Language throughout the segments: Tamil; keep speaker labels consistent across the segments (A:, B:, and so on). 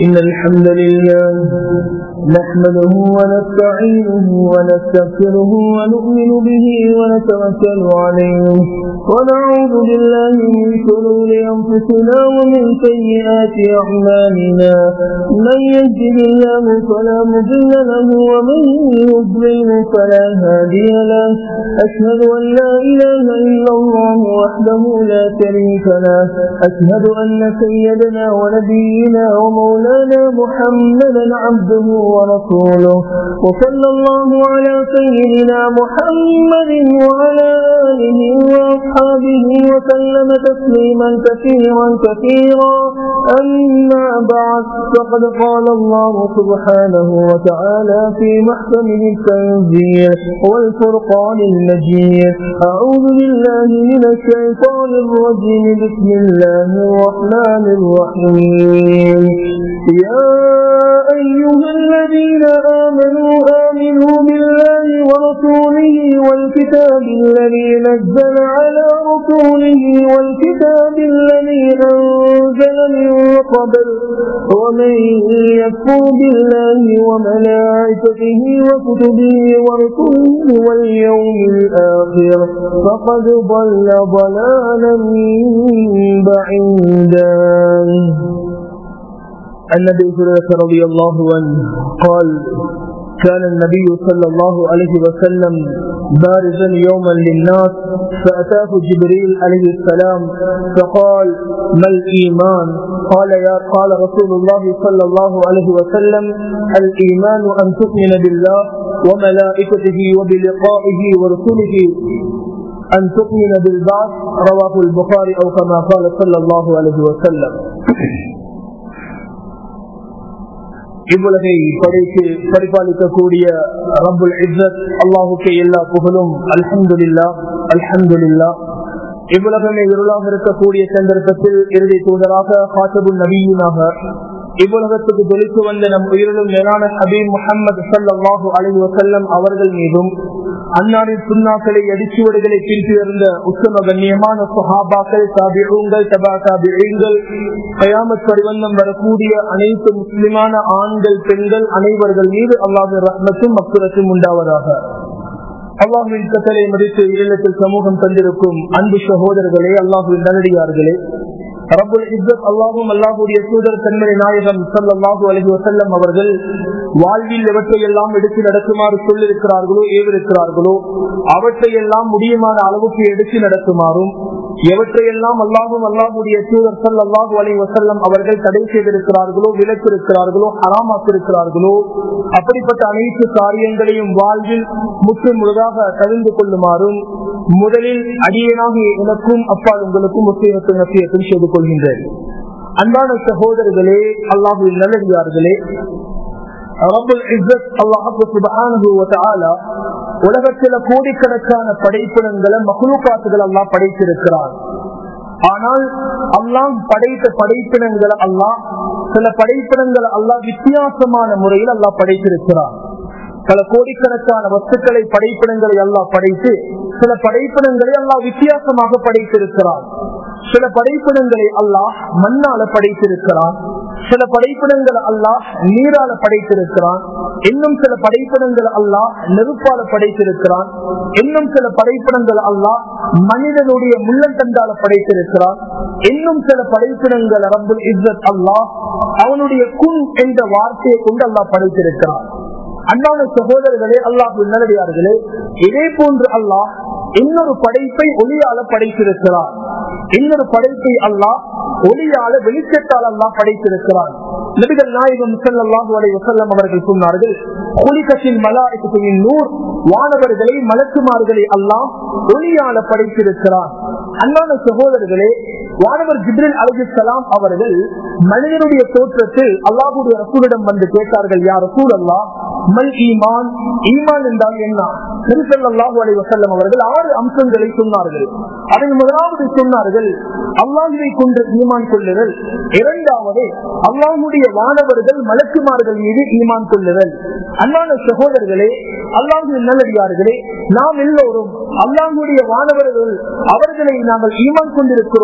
A: إن الحمد لله نحمده ونستعينه ونستغفره ونؤمن به ونتوكل عليه ونعوذ بالله من شرور أنفسنا ومن سيئات أعمالنا من يهده الله فلا مضل له ومن يضلل فلا هادي له أشهد أن لا إله إلا الله وحده لا شريك له أشهد أن سيدنا ونبينا ومولانا محمدا عبده ورسوله وصلى الله على سيدنا محمد وعلى آله وأصحابه وسلم تسليما كثيرا كثيرا أما بعد فقد قال الله سبحانه وتعالى في محكمه التنزيل والفرقان المجيد أعوذ بالله من الشيطان الرجيم بسم الله الرحمن الرحيم يا أيها الذين آمنوا آمنوا بالله ورسوله والكتاب الذي نزل على رسوله والكتاب الذي أنزل من قبل ومن يكفر بالله وملائكته وكتبه ورسله واليوم الآخر فقد ضل ضلالا بعيدا عن ابي هريره رضي الله عنه قال كان النبي صلى الله عليه وسلم بارزا يوما للناس فأتاه جبريل عليه السلام فقال ما الإيمان قال يا قال رسول الله صلى الله عليه وسلم الإيمان أن تؤمن بالله وملائكته وبلقائه ورسله أن تؤمن بالبعث رواه البخاري أو كما قال صلى الله عليه وسلم இவ்வுலகை படைத்து பரிபாலிக்கக்கூடிய ரபுல் இஸ்ஸத் அல்லாஹுக்கு எல்லா புகழும் அல்ஹம்துல்லா அல்ஹம்துல்லா இவ்வுலகமே இருளாக இருக்கக்கூடிய சந்தர்ப்பத்தில் இறுதி தூதராக காத்தபுல் நபியினாக இவ்வுலகத்துக்கு தொழித்து வந்த நம் உயிரிலும் மேலான ஹபீப் முகமது சல்லாஹூ அலி வசல்லம் அவர்கள் மீதும் அன்னாரின் சுண்ணாக்களை அடிச்சுவடுகளை பின்துயர்ந்த உத்தம கண்ணியமான சுஹாபாக்கள் தாபிகள் தபா தாபிகள் கயாமத் பரிவந்தம் வரக்கூடிய அனைத்து முஸ்லிமான ஆண்கள் பெண்கள் அனைவர்கள் மீது அல்லாஹு ரத்னத்தும் மக்குரத்தும் உண்டாவதாக அல்லாஹுவின் கத்தலை மதித்து இல்லத்தில் சமூகம் தந்திருக்கும் அன்பு சகோதரர்களே அல்லாஹுவின் நல்லடியார்களே ரபுல் இஸ்ஸத் அல்லாஹும் அல்லாஹுடைய தூதர் தன்மலை நாயகம் சல்லாஹூ அலஹி வசல்லம் அவர்கள் வாழ்வில் எவற்றையெல்லாம் எடுத்து நடக்குமாறு சொல்லிருக்கிறார்களோ ஏவிருக்கிறார்களோ அவற்றையெல்லாம் முடியுமான அளவுக்கு எடுத்து நடக்குமாறும் எவற்றையெல்லாம் அல்லாஹும் அல்லாஹுடைய தூதர் சல் அல்லாஹூ அலி வசல்லம் அவர்கள் தடை செய்திருக்கிறார்களோ விலக்கிருக்கிறார்களோ ஹராமாக்கிருக்கிறார்களோ அப்படிப்பட்ட அனைத்து காரியங்களையும் வாழ்வில் முற்று முழுதாக தவிர்ந்து கொள்ளுமாறும் முதலில் அடியனாக எனக்கும் அப்பா உங்களுக்கும் முக்கியத்துவம் நசியத்தும் செய்து கொள்கின்றேன் அன்பான சகோதரர்களே அல்லாஹு நல்லடியார்களே உலகத்தில கோடிக்கணக்கான படைப்பிடங்களை மகுழுக்காத்துகள் எல்லாம் படைத்திருக்கிறார் ஆனால் அல்லாம் படைத்த படைப்பினங்களை அல்லாஹ் சில படைப்பினங்களை அல்லாஹ் வித்தியாசமான முறையில் அல்லாஹ் படைத்திருக்கிறார் பல கோடிக்கணக்கான வஸ்துக்களை படைப்பிடங்களை எல்லாம் படைத்து சில படைப்பிடங்களை எல்லாம் வித்தியாசமாக படைத்திருக்கிறார் சில படைப்பிடங்களை அல்லாஹ் மண்ணால படைத்திருக்கிறான் சில படைப்பிடங்கள் அல்லாஹ் நீரால படைத்திருக்கிறான் இன்னும் சில படைப்பிடங்கள் அல்லாஹ் நெருப்பால படைத்திருக்கிறான் இன்னும் சில படைப்பிடங்கள் அல்லாஹ் மனிதனுடைய முள்ளந்தண்டால படைத்திருக்கிறான் இன்னும் சில படைப்பிடங்கள் ரபுல் இஸ்ஸத் அல்லாஹ் அவனுடைய குன் என்ற வார்த்தையை கொண்டு அல்லாஹ் படைத்திருக்கிறான் அன்பான சகோதரர்களே அல்லாஹ் நல்லடியார்களே இதே போன்று அல்லாஹ் இன்னொரு படைப்பை ஒளியால படைத்திருக்கிறார் இன்னொரு படைப்பை அல்லாஹ் ஒளியால வெளிச்சத்தால் அல்லாஹ் படைத்திருக்கிறான் நபிகள் நாயகம் செல்லல்லாஹு அலை வசல்லம் அவர்கள் சொன்னார்கள் ஒளிகத்தின் மலாய்க்கு நூர் வானவர்களை மலக்குமார்களை அல்லாஹ் ஒளியால படைத்திருக்கிறான் அன்பான சகோதரர்களே வானவர் ஜிப்ரில் அலிசலாம் அவர்கள் மனிதனுடைய தோற்றத்தில் அல்லாஹுடைய ரசூலிடம் வந்து கேட்டார்கள் யார் ரசூல் அல்லா மல் ஈமான் ஈமான் என்றால் என்ன திருசல்லாஹு அலி வசல்லம் அவர்கள் ஆறு அம்சங்களை சொன்னார்கள் அதில் முதலாவது சொன்னார்கள் அல்லாஹுவை கொண்டு ஈமான் கொள்ளுதல் இரண்டாவது அல்லாஹுடைய வானவர்கள் மலக்குமார்கள் மீது ஈமான் கொள்ளுதல் அன்பான சகோதரர்களே அல்லாஹு நல்லடியார்களே நாம் எல்லோரும் அல்லாஹுடைய வானவர்கள் அவர்களை நாங்கள் ஈமான் கொண்டிருக்கிறோம்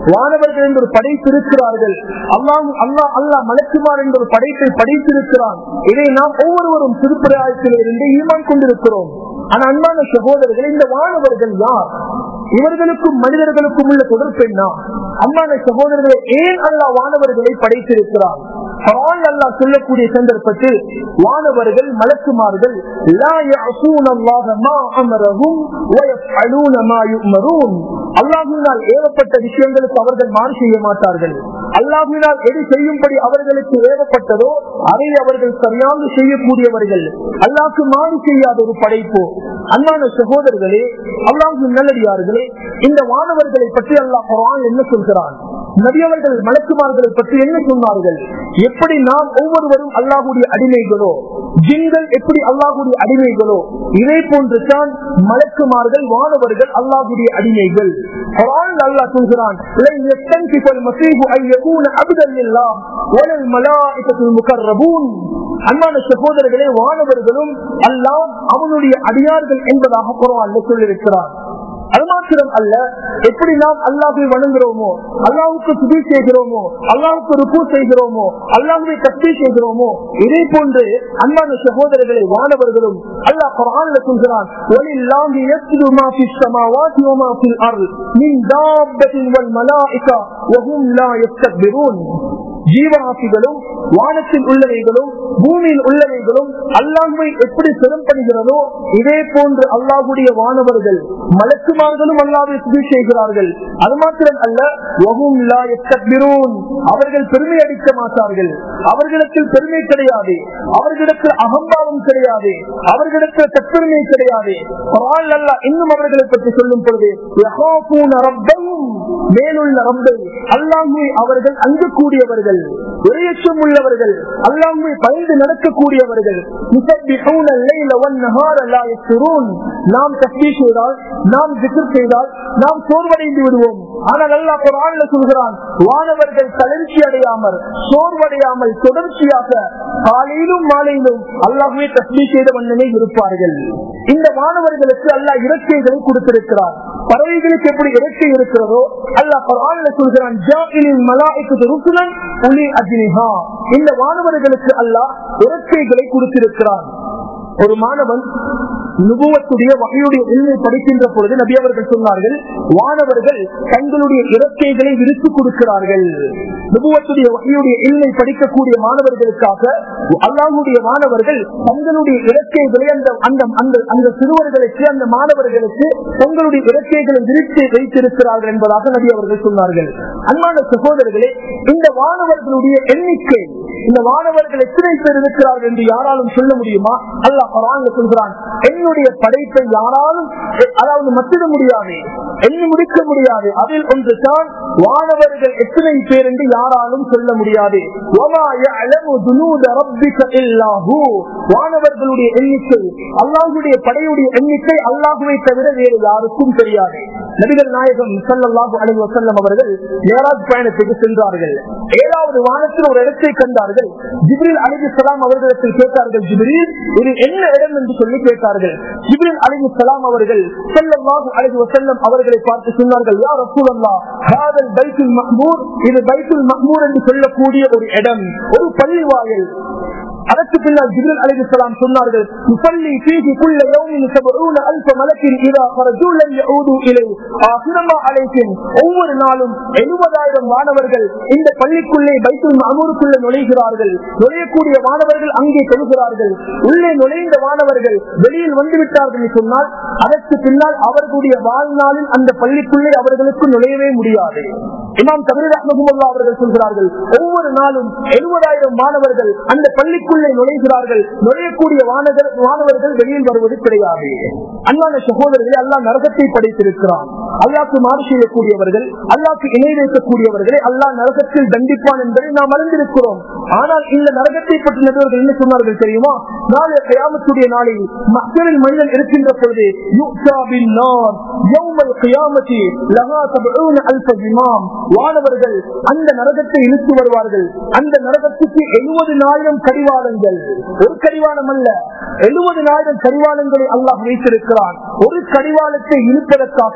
A: வானவர்கள் என்ற ஒரு படைப்பு இருக்கிறார்கள் அல்லாஹ் அல்லாஹ் அல்லாஹ் மலக்குமார் என்ற ஒரு படைப்பை படைத்திருக்கிறான் இதை நாம் ஒவ்வொருவரும் திருப்பிராயத்தில் இருந்து ஈமான் கொண்டிருக்கிறோம் ஆனா அன்பான சகோதரர்கள் இந்த வானவர்கள் யார் இவர்களுக்கும் மனிதர்களுக்கும் உள்ள தொடர்பு என்ன அன்பான சகோதரர்களை ஏன் அல்லாஹ் வானவர்களை படைத்திருக்கிறார் குர்ஆன் அல்லாஹ் சொல்லக்கூடிய சந்தர்ப்பத்தில் வானவர்கள் மலக்குமார்கள் லா يعصون الله ما أمرهم ويفعلون ما يؤمرون அல்லாஹ்வினால் ஏவப்பட்ட விஷயங்களுக்கு அவர்கள் மாறு செய்ய மாட்டார்கள் அல்லாஹ்வினால் எது செய்யும்படி அவர்களுக்கு ஏவப்பட்டதோ அதை அவர்கள் சரியாக செய்யக்கூடியவர்கள் அல்லாஹ்க்கு மாறு செய்யாத ஒரு படைப்பு அன்பான சகோதரர்களே அல்லாஹு நல்லடியார்களே இந்த வானவர்களை பற்றி அல்லாஹ் குர்ஆன் என்ன சொல்கிறான் நபியவர்கள் மலக்குமார்களை பற்றி என்ன சொன்னார்கள் எப்படி நாம் ஒவ்வொருவரும் அல்லாஹுடைய அடிமைகளோ ஜின்கள் எப்படி அல்லாஹுடைய அடிமைகளோ இதே போன்று தான் மலக்குமார்கள் வானவர்கள் அல்லாஹுடைய அடிமைகள் குர்ஆன் அல்லாஹ் சொல்கிறான் "லன் யஸ்தன்கிஃப المسيح أن يكون عبدا لله ولا الملائكة المقربون." அன்பான சகோதரர்களே வானவர்களும் அல்லாஹ் அவனுடைய அடியார்கள் என்பதாக குர்ஆன்ல சொல்லியிருக்கிறார் அது மாத்திரம் அல்ல எப்படி நாம் அல்லாஹை வணங்குகிறோமோ அல்லாவுக்கு சுதி செய்கிறோமோ அல்லாவுக்கு ருக்கு செய்கிறோமோ அல்லாஹுவை கத்தி செய்கிறோமோ இதே போன்று அன்பான சகோதரர்களை வானவர்களும் அல்லாஹ் குர்ஆன்ல சொல்கிறான் "வலில்லாஹி யஸ்ஜுது மா ஃபிஸ் ஸமாவாதி வ மா ஃபில் அர்ض் மின் தாப்பத்தின் வல் மலாயிகா வ ஹும் லா யஸ்தக்பிரூன்." ஜீவராசிகளும் வானத்தில் உள்ளவைகளும் பூமியில் உள்ளவைகளும் அல்லாஹுவை எப்படி சிறம்படுகிறதோ இதே போன்று அல்லாஹுடைய வானவர்கள் மலக்குமார்களும் அல்லாவை துதி செய்கிறார்கள் அது மாத்திரம் அல்ல வஹும் லா யஸ்தக்பிரூன். அவர்கள் பெருமை அடிக்க மாட்டார்கள் அவர்களிடத்தில் பெருமை கிடையாது அவர்களிடத்தில் அகம்பாவம் கிடையாது அவர்களிடத்தில் தற்பெருமை கிடையாது குர்ஆன் அல்லாஹ் இன்னும் அவர்களை பற்றி சொல்லும் பொழுது யஹாஃபூன ரப்பஹும் மேலுள்ள ரப்பை அல்லாஹ்வை அவர்கள் அஞ்சக்கூடியவர்கள் இறையச்சம் உள்ளவர்கள் அல்லாஹ்வை பயந்து நடக்கக்கூடியவர்கள் யுஸப்பிஹூன அல்லைல வன்னஹார லா யஸ்ருன் நாம் தஸ்பீஹ் செய்தால் நாம் ஜிக்ர் செய்தால் நாம் சோர்வடைந்து விடுவோம் ஆனால் அல்லாஹ் குர்ஆன்ல சொல்கிறான் வானவர்கள் தளர்ச்சி அடையாமல் சோர்வடையாமல் தொடர்ச்சியாக காலையிலும் மாலையிலும் அல்லாஹ்வை தஸ்பீஹ் செய்த வண்ணமே இருப்பார்கள் இந்த வானவர்களுக்கு அல்லாஹ் இறக்கைகளை கொடுத்திருக்கிறார் பறவைகளுக்கு எப்படி இறக்கை இருக்கிறதோ அல்லாஹ் குர்ஆன்ல சொல்கிறான் ஜாஇலில் மலாயிகத்து ருசுலன் உலி அஜ்னிஹா இந்த வானவர்களுக்கு அல்லாஹ் இறக்கைகளை கொடுத்திருக்கிறான் ஒரு மாணவன் நுபுவத்துடைய வகையுடைய உண்மை படிக்கின்ற பொழுது நபி அவர்கள் சொன்னார்கள் வானவர்கள் தங்களுடைய இறக்கைகளை விரித்து கொடுக்கிறார்கள் நுபுவத்துடைய வகையுடைய இல்மை படிக்கக்கூடிய மாணவர்களுக்காக அல்லாஹுடைய மாணவர்கள் தங்களுடைய இறக்கைகளை அந்த அந்த அந்த அந்த சிறுவர்களுக்கு அந்த மாணவர்களுக்கு தங்களுடைய இறக்கைகளை விரித்து வைத்திருக்கிறார்கள் என்பதாக நபி அவர்கள் சொன்னார்கள் அன்பான சகோதரர்களே இந்த வானவர்களுடைய எண்ணிக்கை இந்த வானவர்கள் எத்தனை பேர் இருக்கிறார்கள் என்று யாராலும் சொல்ல முடியுமா அல்லாஹ் குர்ஆன்ல சொல்கிறான் என்னுடைய படைப்பை யாராலும் அதாவது மத்திட முடியாது எண்ணி முடிக்க முடியாது அதில் ஒன்று தான் வானவர்கள் எத்தனை பேர் என்று யாராலும் சொல்ல முடியாது وَمَا يَعْلَمُ جُنُودَ رَبِّكَ إِلَّا هُوَ. வானவர்களுடைய எண்ணிக்கை அல்லாஹுடைய படையுடைய எண்ணிக்கை அல்லாஹுவை தவிர வேறு யாருக்கும் தெரியாது நபிகள் நாயகம் ஸல்லல்லாஹு அலைஹி வஸல்லம் அவர்கள் மேராஜ் பயணத்துக்கு சென்றார்கள் ஏழாவது வானத்தில் ஒரு இடத்தை கண்டார்கள் ஜிப்ரில் அலைஹிஸ்ஸலாம் அவர்களிடத்தில் கேட்டார்கள் ஜிப்ரீல் இது என்ன இடம் என்று சொல்லி கேட்டார்கள் ஜிப்ரில் அலைஹிஸ்ஸலாம் அவர்கள் ஸல்லல்லாஹு அலைஹி வஸல்லம் அவர்களை பார்த்து சொன்னார்கள் யா ரசூலல்லாஹ் ஹாதல் பைத்துல் மஹ்மூர் இது பைத்துல் மஹ்மூர் என்று சொல்லக்கூடிய ஒரு இடம் ஒரு பள்ளி வாயில் அதற்கு பின்னால் ஜிப்ரில் அலைஹிஸ்ஸலாம் சொன்னார்கள் முஸல்லி ஃபீஹி குல்ல யௌமின் 70 அல்ஃப மலக்கின் இதா خرجوا لم يعودوا இலை ஆகிரமா அழைக்கும் ஒவ்வொரு நாளும் எழுபதாயிரம் மாணவர்கள் இந்த பள்ளிக்குள்ளே பைத்துல் மாமூருக்குள்ளே நுழைகிறார்கள் நுழையக்கூடிய மாணவர்கள் அங்கே தொழுகிறார்கள் உள்ளே நுழைந்த மாணவர்கள் வெளியில் வந்து விட்டார்கள் என்று சொன்னால் அதற்கு பின்னால் அவர்களுடைய வாழ்நாளில் அந்த பள்ளிக்குள்ளே அவர்களுக்கு நுழையவே முடியாது இமாம் தமிழ் அஹமதுல்லா அவர்கள் சொல்கிறார்கள் ஒவ்வொரு நாளும் எழுபதாயிரம் மாணவர்கள் அந்த பள்ளிக்குள்ளே நுழைகிறார்கள் நுழையக்கூடிய மாணவர் மாணவர்கள் வெளியில் வருவது கிடையாது அன்பான சகோதரர்களே அல்லாஹ் நரகத்தை படைத்திருக்கிறான் அல்லாஹ்க்கு மாறு செய்யக்கூடியவர்கள் அல்லாஹ்க்கு இணை வைக்கக்கூடியவர்களை அல்லாஹ் நரகத்தில் தண்டிப்பான் என்பதை நாம் அறிந்திருக்கிறோம் ஆனால் இந்த நரகத்தை பற்றி நடுவர்கள் என்ன சொன்னார்கள் தெரியுமா நாளை கயாமத்துடைய நாளில் மக்களில் மனிதன் இருக்கின்ற பொழுது யுக்தா பின் நார் யௌமல் கியாமத்தி லஹா சபூன அல்ஃப ஜிமாம் வானவர்கள் அந்த நரகத்தை இழுத்து வருவார்கள் அந்த நரகத்துக்கு எழுபதினாயிரம் கடிவாளங்கள் ஒரு கடிவாளம் அல்ல எழுபதினாயிரம் கடிவாளங்களை அல்லாஹ் வைத்திருக்கிறான் ஒரு கடிவாளத்தை இழுப்பதற்காக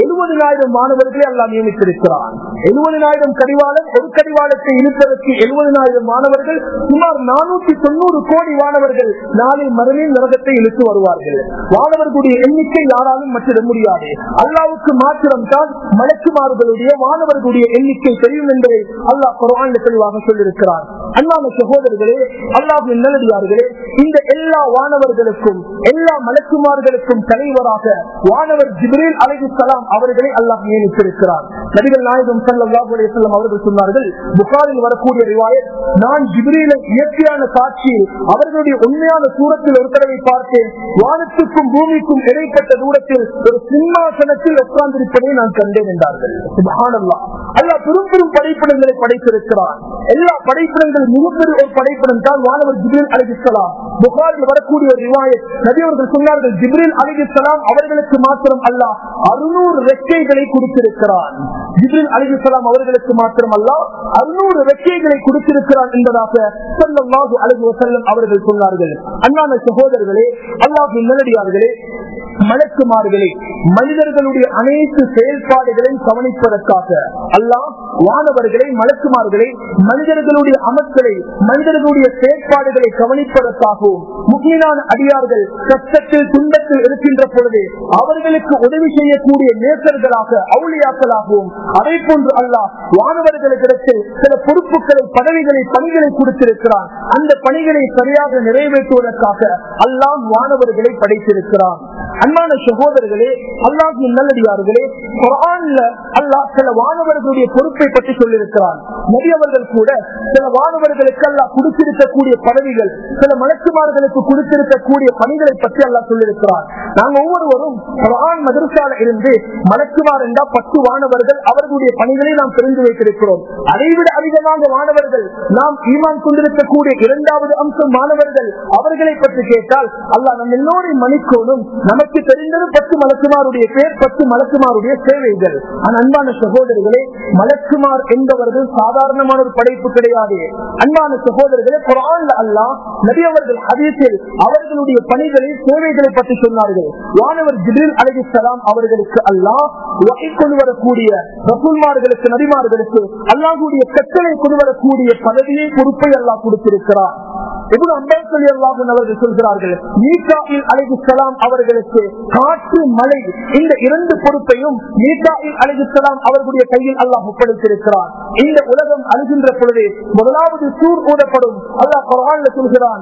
A: எழுபதினாயிரம் மாணவர்களை அல்லாஹ் நியமித்திருக்கிறான் எழுபதினாயிரம் கடிவாளம் ஒரு கடிவாளத்தை இழுப்பதற்கு எழுபதினாயிரம் மாணவர்கள் சுமார் நானூத்தி தொண்ணூறு கோடி மாணவர்கள் நாளை மறுமையில் நரகத்தை இழுத்து வருவார்கள் மாணவர்களுடைய எண்ணிக்கை யாராலும் மற்றிட முடியாது அல்லாவுக்கு மாத்திரம் தான் மலக்குமார்களுடைய மாணவர்களுடைய எண்ணிக்கை தெரியும் என்பதை அல்லாஹ் குரான் தெளிவாக சொல்லியிருக்கிறார் அண்ணான சகோதரர்களே அல்லாஹின் நல்லடியார்களே இந்த எல்லா வானவர்களுக்கும் எல்லா மலக்குமார்களுக்கும் தலைவராக வானவர் ஜிப்ரீல் அலைஹிஸ்ஸலாம் அவர்களை அல்லாஹ் நியமித்திருக்கிறார் நபிகள் நாயகம் ஸல்லல்லாஹு அலைஹி வஸல்லம் அவர்கள் சொன்னார்கள் புகாரில் வரக்கூடிய ரிவாயத் நான் ஜிப்ரீலை இயற்கையான காட்சியில் அவர்களுடைய உண்மையான தூரத்தில் ஒரு தடவை பார்த்தேன் வானத்துக்கும் பூமிக்கும் இடைப்பட்ட தூரத்தில் ஒரு சிம்மாசனத்தில் உட்கார்ந்திருப்பதை நான் கண்டேன் என்றார்கள் சுப்ஹானல்லாஹ் அல்லாஹ் பெரும் பெரும் படைப்பிடங்களை படைத்திருக்கிறான் எல்லா படைப்பிடங்கள் மிகப்பெரிய ஒரு படைப்பிடம் தான் வானவர் ஜிப்ரீல் அலிஹிஸ்லாம் புகாரில் வரக்கூடிய ஒரு ரிவாயத் நபி அவர்கள் சொன்னார்கள் ஜிப்ரீல் அலிஹிஸ்லாம் அவர்களுக்கு மாத்திரம் அல்லாஹ் அறுநூறு ரெக்கைகளை கொடுத்திருக்கிறான் ஜிப்ரீல் அலிஹிஸ்லாம் அவர்களுக்கு மாத்திரம் அல்லாஹ் அறுநூறு ரெக்கைகளை கொடுத்திருக்கிறான் என்பதாக ஸல்லல்லாஹு அலைஹி வஸல்லம் அவர்கள் சொன்னார்கள் அண்ணான சகோதரர்களே அல்லாஹ்வின் நல்லடியார்களே மலக்குமார்களே மனிதர்களுடைய அனைத்து செயல்பாடுகளையும் கவனிப்பதற்காக அல்லாஹ் வானவர்களை மலக்குமார்களை மனிதர்களுடைய அமர்களை மனிதர்களுடைய செயற்பாடுகளை கவனிப்பதற்காகவும் முக்கியமான அடியார்கள் கஷ்டத்தில் துன்பத்தில் இருக்கின்ற பொழுது அவர்களுக்கு உதவி செய்யக்கூடிய நேசர்களாக அவுளியாக்களாகவும் அதை போன்று அல்லாஹ் வானவர்களுக்கு சில பொறுப்புகளை பதவிகளை பணிகளை கொடுத்திருக்கிறான் அந்த பணிகளை சரியாக நிறைவேற்றுவதற்காக அல்லாஹ் வானவர்களை படைத்திருக்கிறான் அன்பான சகோதரர்களே அல்லாஹின் நல்லடியார்களே குரான்ல அல்லாஹ் சில வானவர்களுடைய பொறுப்பை பற்றி சொல்லியிருக்கிறான் நபி அவர்கள் கூட சில வானவர்களுக்கு அல்லாஹ் கொடுத்திருக்கக்கூடிய பதவிகள் சில மலக்குமார்களுக்கு கொடுத்திருக்கக்கூடிய பணிகளை பற்றி அல்லாஹ் சொல்லியிருக்கிறான் நாங்க ஒவ்வொருவரும் குரான் மதரசால இருந்து மலக்குமார் என்றால் பத்து வானவர்கள் அவர்களுடைய பணிகளை நாம் தெரிந்து வைத்திருக்கிறோம் அதைவிட அதிகமாக மாணவர்கள் நாம் ஈமான் கொண்டிருக்கக்கூடிய இரண்டாவது அம்சம் மாணவர்கள் அவர்களை பற்றி கேட்டால் அல்லாஹ் நம்ம எல்லோரையும் மணிக்கோணும் நமக்கு தெரிந்தது பத்து மலக்குமாருடைய பேர் பத்து மலக்குமாருடைய சேவைகள் ஆனால் அன்பான சகோதரர்களே மலக்குமார் என்பவர்கள் சாதாரணமான ஒரு படைப்பு கிடையாது அன்பான சகோதரர்களே குரான்ல அல்லாஹ் நபி அவர்கள் ஹதீஸில் அவர்களுடைய பணிகளை சேவைகளை பற்றி சொன்னார்கள் வானவர் ஜிபில் அலிசலாம் அவர்களுக்கு அல்லாஹ் வகை கொண்டு வரக்கூடிய ரசூல்மார்களுக்கு நபிமார்களுக்கு அல்லாஹுடைய கட்டளை கொண்டு வரக்கூடிய பதவியை பொறுப்பை அல்லாஹ் கொடுத்திருக்கிறார் எவ்வளவு அம்பேத்கர் அல்லாஹன் அவர்கள் சொல்கிறார்கள் மீசாயில் அலிகுசலாம் அவர்களுக்கு காற்று மழை இந்த இரண்டு பொறுப்பையும் மீசாயில் அலிகுசலாம் அவர்களுடைய கையில் அல்லாஹ் ஒப்படைத்திருக்கிறார் இந்த உலகம் அழுகின்ற பொழுது முதலாவது சூர் ஊதப்படும் அல்லாஹ் குரான்ல சொல்கிறான்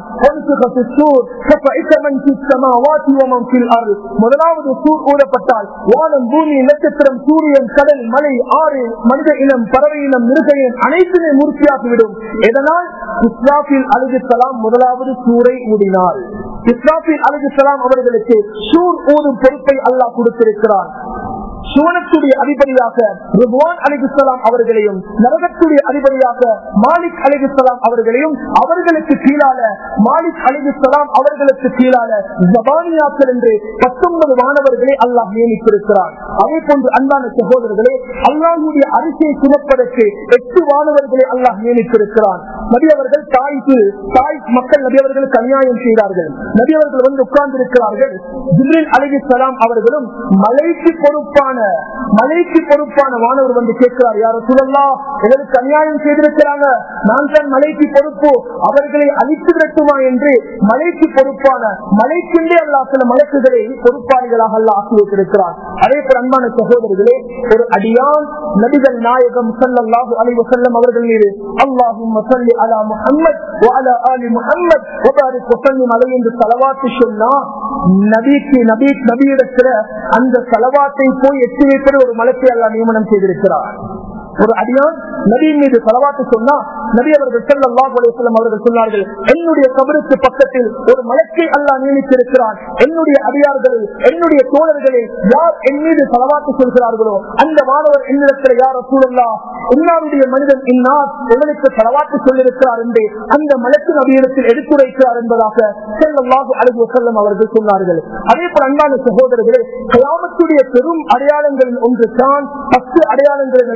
A: முதலாவது சூர் ஊதப்பட்டால் வானம் பூமி நட்சத்திரம் சூரியன் கடல் மலை ஆறு மனித இனம் பறவை இனம் மிருகையின் அனைத்துமே மூர்த்தியாகிவிடும் இதனால் இஸ்லாஃபில் அலிகுசலாம் முதலாவது சூரை ஊடினார் இஸ்லாஃபில் அலிகுசலாம் அவர்களுக்கு சூர் ஊதும் பொறுப்பை அல்லாஹ் கொடுத்திருக்கிறார் சுவனத்துடைய அதிபதியாக ருபான் அலிகுசலாம் அவர்களையும் நரகத்துடைய அதிபதியாக மாலிக் அலிகுசலாம் அவர்களையும் அவர்களுக்கு கீழால மாலிக் அலிகுசலாம் அவர்களுக்கு கீழால ஜபானியாக்கள் என்று பத்தொன்பது மாணவர்களை அல்லாஹ் நியமித்திருக்கிறார் அதே போன்று அன்பான சகோதரர்களே அல்லாஹுடைய அரிசியை சுமப்பதற்கு எட்டு மாணவர்களை அல்லாஹ் நியமித்திருக்கிறார் நபி அவர்கள் தாய்க்கு தாய் மக்கள் நபி அவர்களுக்கு அநியாயம் செய்தார்கள் நபி அவர்கள் வந்து உட்கார்ந்து இருக்கிறார்கள் ஜிப்ரில் அலிகுசலாம் அவர்களும் மலைக்கு பொறுப்பான மலைக்கு பொறுப்பான மாணவர் வந்து கேட்கிறார் யார சொல்லலாம் எங்களுக்கு அநியாயம் செய்திருக்கிறாங்க நான் தான் மலைக்கு பொறுப்பு அவர்களை அழித்து விரட்டுமா என்று மலைக்கு பொறுப்பான மலைக்குண்டே அல்லா சில மலக்குகளை பொறுப்பாளிகளாக அல்ல ஆக்கி வைத்திருக்கிறார் அதே போல அன்பான சகோதரர்களே ஒரு அடியான் நபிகள் நாயகம் சல்லாஹு அலி வசல்லம் அவர்கள் மீது அல்லாஹும் மசல்லி அலா முஹம்மத் وعلى آل محمد وبارك وسلم عليه என்று சலவாத்து சொன்னா நபிக்கு நபி நபியிடத்துல அந்த சலவாத்தை போய் எட்டி வைப்பது ஒரு மலத்தை அல்ல நியமனம் செய்திருக்கிறார் ஒரு அடியான் நபியின் மீது செலவாட்டு சொன்னா நபி அவர்கள் செல்லம் அவர்கள் சொன்னார்கள் என்னுடைய கபருக்கு பக்கத்தில் ஒரு மலக்கை அல்லாஹ் நியமித்திருக்கிறான் என்னுடைய அடியார்கள் என்னுடைய தோழர்களில் யார் என் மீது செலவாட்டு சொல்கிறார்களோ அந்த மாணவர் என்னிடத்தில் யார் சூழல்லா இன்னாருடைய மனிதன் இன்னார் எங்களுக்கு செலவாட்டு சொல்லியிருக்கிறார் என்று அந்த மலக்கு நபியிடத்தில் எடுத்துரைக்கிறார் என்பதாக செல்லல்லாஹு அழகு செல்லம் அவர்கள் சொன்னார்கள் அதே போல அன்பான சகோதரர்களே கயாமத்துடைய பெரும் அடையாளங்களில் ஒன்று தான் பத்து அடையாளங்களை நபியவர்கள்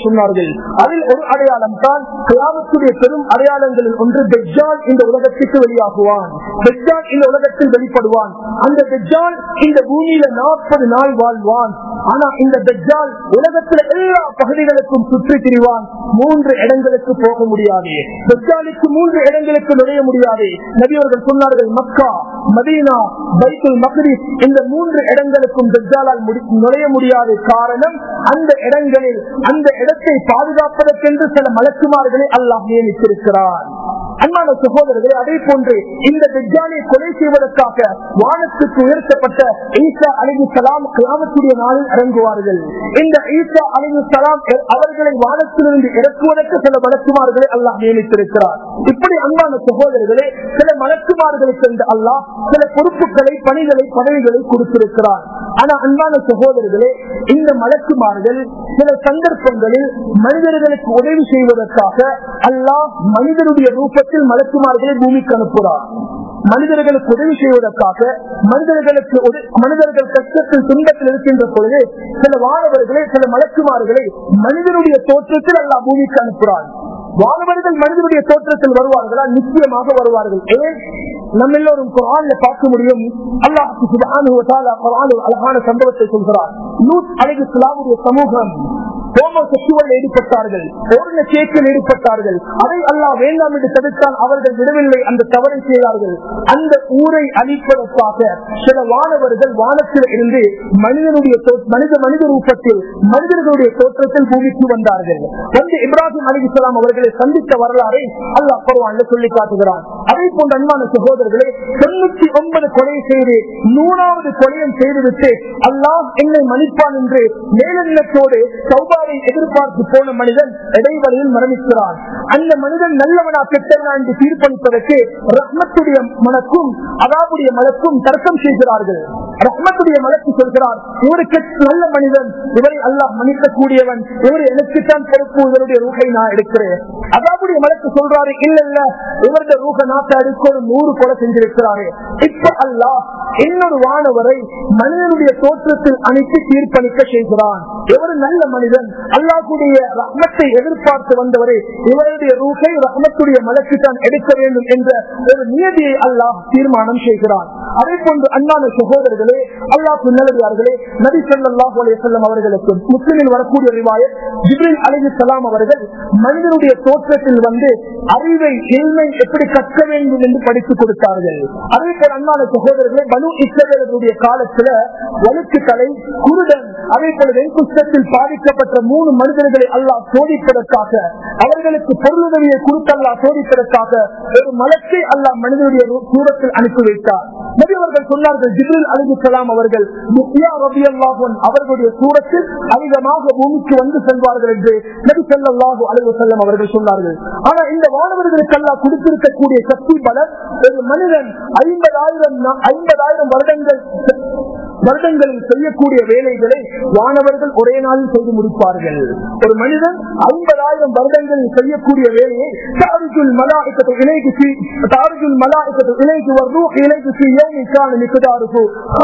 A: சொன்னார்கள் அதில் ஒரு அடையாளம் தான் கிராமத்துடைய பெரும் அடையாளங்களில் ஒன்று பெஜால் இந்த உலகத்திற்கு வெளியாகுவான் பெஜால் இந்த உலகத்தில் வெளிப்படுவான் அந்த பெஜால் இந்த பூமியில நாற்பது நாள் வாழ்வான் ஆனா இந்த பெஜால் உலகத்தில் எல்லா பகுதிகளுக்கும் சுற்றி திரிவான் மூன்று இடங்களுக்கு போக முடியாது பெஜாலுக்கு மூன்று இடங்களுக்கு நுழைய முடியாது நபியவர்கள் சொன்னார்கள் மக்கா மதீனா பைத்துல் மக்ரிஸ் இந்த மூன்று இடங்களுக்கும் பெஜாலால் நுழைய முடியாது காரணம் அந்த இடங்களில் அந்த இடத்தை பாதுகாப்பதற்கென்று சில மலக்குமார்களை அல்லாஹ் நியமித்திருக்கிறார் அன்பான சகோதரர்களே அதே போன்று இந்த பெஜாலை கொலை செய்வதற்காக வானத்துக்கு உயர்த்தப்பட்ட ஈசா அலிகு சலாம் கிராமத்துடைய நாளில் இறங்குவார்கள் இந்த ஈசா அலிகு சலாம் அவர்களை வானத்திலிருந்து இறக்குவதற்கு சில மலக்குமார்களை அல்லாஹ் நியமித்திருக்கிறார் இப்படி அன்பான சகோதரர்களே சில மலக்குமார்களுக்கு என்று அல்லாஹ் சில பொறுப்புகளை பணிகளை பதவிகளை கொடுத்திருக்கிறார் ஆனா அன்பான சகோதரர்களே இந்த மலக்குமார்கள் சில சந்தர்ப்பங்களில் மனிதர்களுக்கு உதவி செய்வதற்காக அல்லாஹ் மனிதனுடைய ரூபத்தில் மலக்குமார்களை பூமிக்கு அனுப்புகிறார் மனிதர்களுக்கு உதவி செய்வதற்காக மனிதர்களுக்கு மனிதர்கள் கஷ்டத்தில் துன்பத்தில் இருக்கின்ற பொழுது சில வானவர்களை சில மலக்குமார்களை மனிதனுடைய தோற்றத்தில் அல்லாஹ் பூமிக்கு அனுப்புகிறார் வானவர்கள் மனிதனுடைய தோற்றத்தில் வருவார்களா நிச்சயமாக வருவார்கள் ஏன் நம்ம எல்லோரும் குரான்ல பார்க்க முடியும் அல்லாஹுக்கு சுபானு குரான் அழகான சம்பவத்தை சொல்கிறார் நூத் அழகு சுலாவுடைய சமூகம் ஹோமோசெக்சுவல் ஈடுபட்டார்கள் ஓரின சேர்க்கையில் ஈடுபட்டார்கள் அதை அல்லாஹ் வேண்டாம் என்று தடுத்தால் அவர்கள் விடவில்லை அந்த தவறை செய்தார்கள் அந்த ஊரை அழிப்பதற்காக சில வானவர்கள் வானத்தில் இருந்து மனிதனுடைய மனித மனித ரூபத்தில் மனிதர்களுடைய தோற்றத்தில் பூமிக்கு வந்தார்கள் வந்து இப்ராஹிம் அலிஸ்லாம் அவர்களை சந்தித்த வரலாறை அல்லாஹ் பருவான்ல சொல்லி காட்டுகிறான் அதே போன்ற அன்பான சகோதரர்களே தொண்ணூத்தி ஒன்பது கொலை செய்து நூறாவது கொலையும் செய்துவிட்டு அல்லாஹ் என்னை மன்னிப்பான் என்று மேலெண்ணத்தோடு சௌபாவை எதிர்பார்த்து போன மனிதன் இடைவெளியில் மரணிக்கிறான் அந்த மனிதன் நல்லவனா கெட்டவனா என்று தீர்ப்பளிப்பதற்கு ரஹ்மத்துடைய மனக்கும் அதாவுடைய மலக்கும் தர்க்கம் செய்கிறார்கள் ரஹ்மத்துடைய மலக்கு சொல்கிறார் இவருக்கு நல்ல மனிதன் இவரை அல்லாஹ் மன்னிக்கக்கூடியவன் இவர் எனக்குத்தான் பொறுப்பு இவருடைய ரூகை நான் எடுக்கிறேன் அதாவுடைய மலக்கு சொல்றாரு இல்ல இல்ல இவருடைய ரூக நாட்டை அடுக்க ஒரு நூறு கொலை செஞ்சிருக்கிறாரு இப்ப அல்லாஹ் இன்னொரு வானவரை மனிதனுடைய தோற்றத்தில் அனுப்பி தீர்ப்பளிக்க செய்கிறான் இவர் நல்ல மனிதன் அல்லாஹுடைய ரஹ்மத்தை எதிர்பார்த்து வந்தவரை இவருடைய ரூகை ரஹ்மத்துடைய மலக்கு தான் எடுக்க வேண்டும் என்ற ஒரு நியதியை அல்லாஹ் தீர்மானம் செய்கிறான் அதே போன்று அண்ணான சகோதரர்களே அல்லாஹ் நல்லதார்களே நபி சொல்லாஹு அலையம் அவர்களுக்கு முஸ்லிமில் வரக்கூடிய ரிவாயத் ஜிப்ரில் அலி சலாம் அவர்கள் மனிதனுடைய தோற்றத்தில் வந்து அறிவை இல்மை எப்படி கற்க வேண்டும் என்று படித்துக் கொடுத்தார்கள் அதே போல அண்ணான சகோதரர்களே பனு இஸ்ரவேலருடைய காலத்துல வழுக்கு தலை குருடன் அதே போல வெண்குஷ்டத்தில் பாதிக்கப்பட்ட மூணு மனிதர்களை அல்லாஹ் சோதிப்பதற்காக அவர்களுக்கு பொருளுதவியை கொடுத்து அல்லாஹ் சோதிப்பதற்காக ஒரு மலத்தை அல்லாஹ் மனிதனுடைய சூரத்தில் அனுப்பி வைத்தார் நபி அவர்கள் சொன்னார்கள் ஜிப்ரில் அலிபு சலாம் அவர்கள் முக்கியா ரபி அல்லாஹன் அவர்களுடைய சூரத்தில் அதிகமாக பூமிக்கு வந்து செல்வார்கள் என்று நபி சொல்லாஹு அலிவு செல்லம் அவர்கள் சொன்னார்கள் ஆனா இந்த வானவர்களுக்கு எல்லாம் கொடுத்திருக்கக்கூடிய சக்தி பலர் ஒரு மனிதன் ஐம்பதாயிரம் ஐம்பதாயிரம் வருடங்கள் வருடங்களில் செய்யக்கூடிய வேலைகளை வானவர்கள் ஒரே நாளில் செய்து முடிப்பார்கள் ஒரு மனிதன் ஐம்பதாயிரம் வருடங்களில் செய்யக்கூடிய வேலையை தாரிஜுல் மலாய்க்கத்தை இணைக்கு தாரிஜுல் மலாய்க்கத்தை இணைக்கு வரும் இணைக்கு யோமிக்கான மிகுதாருக்கு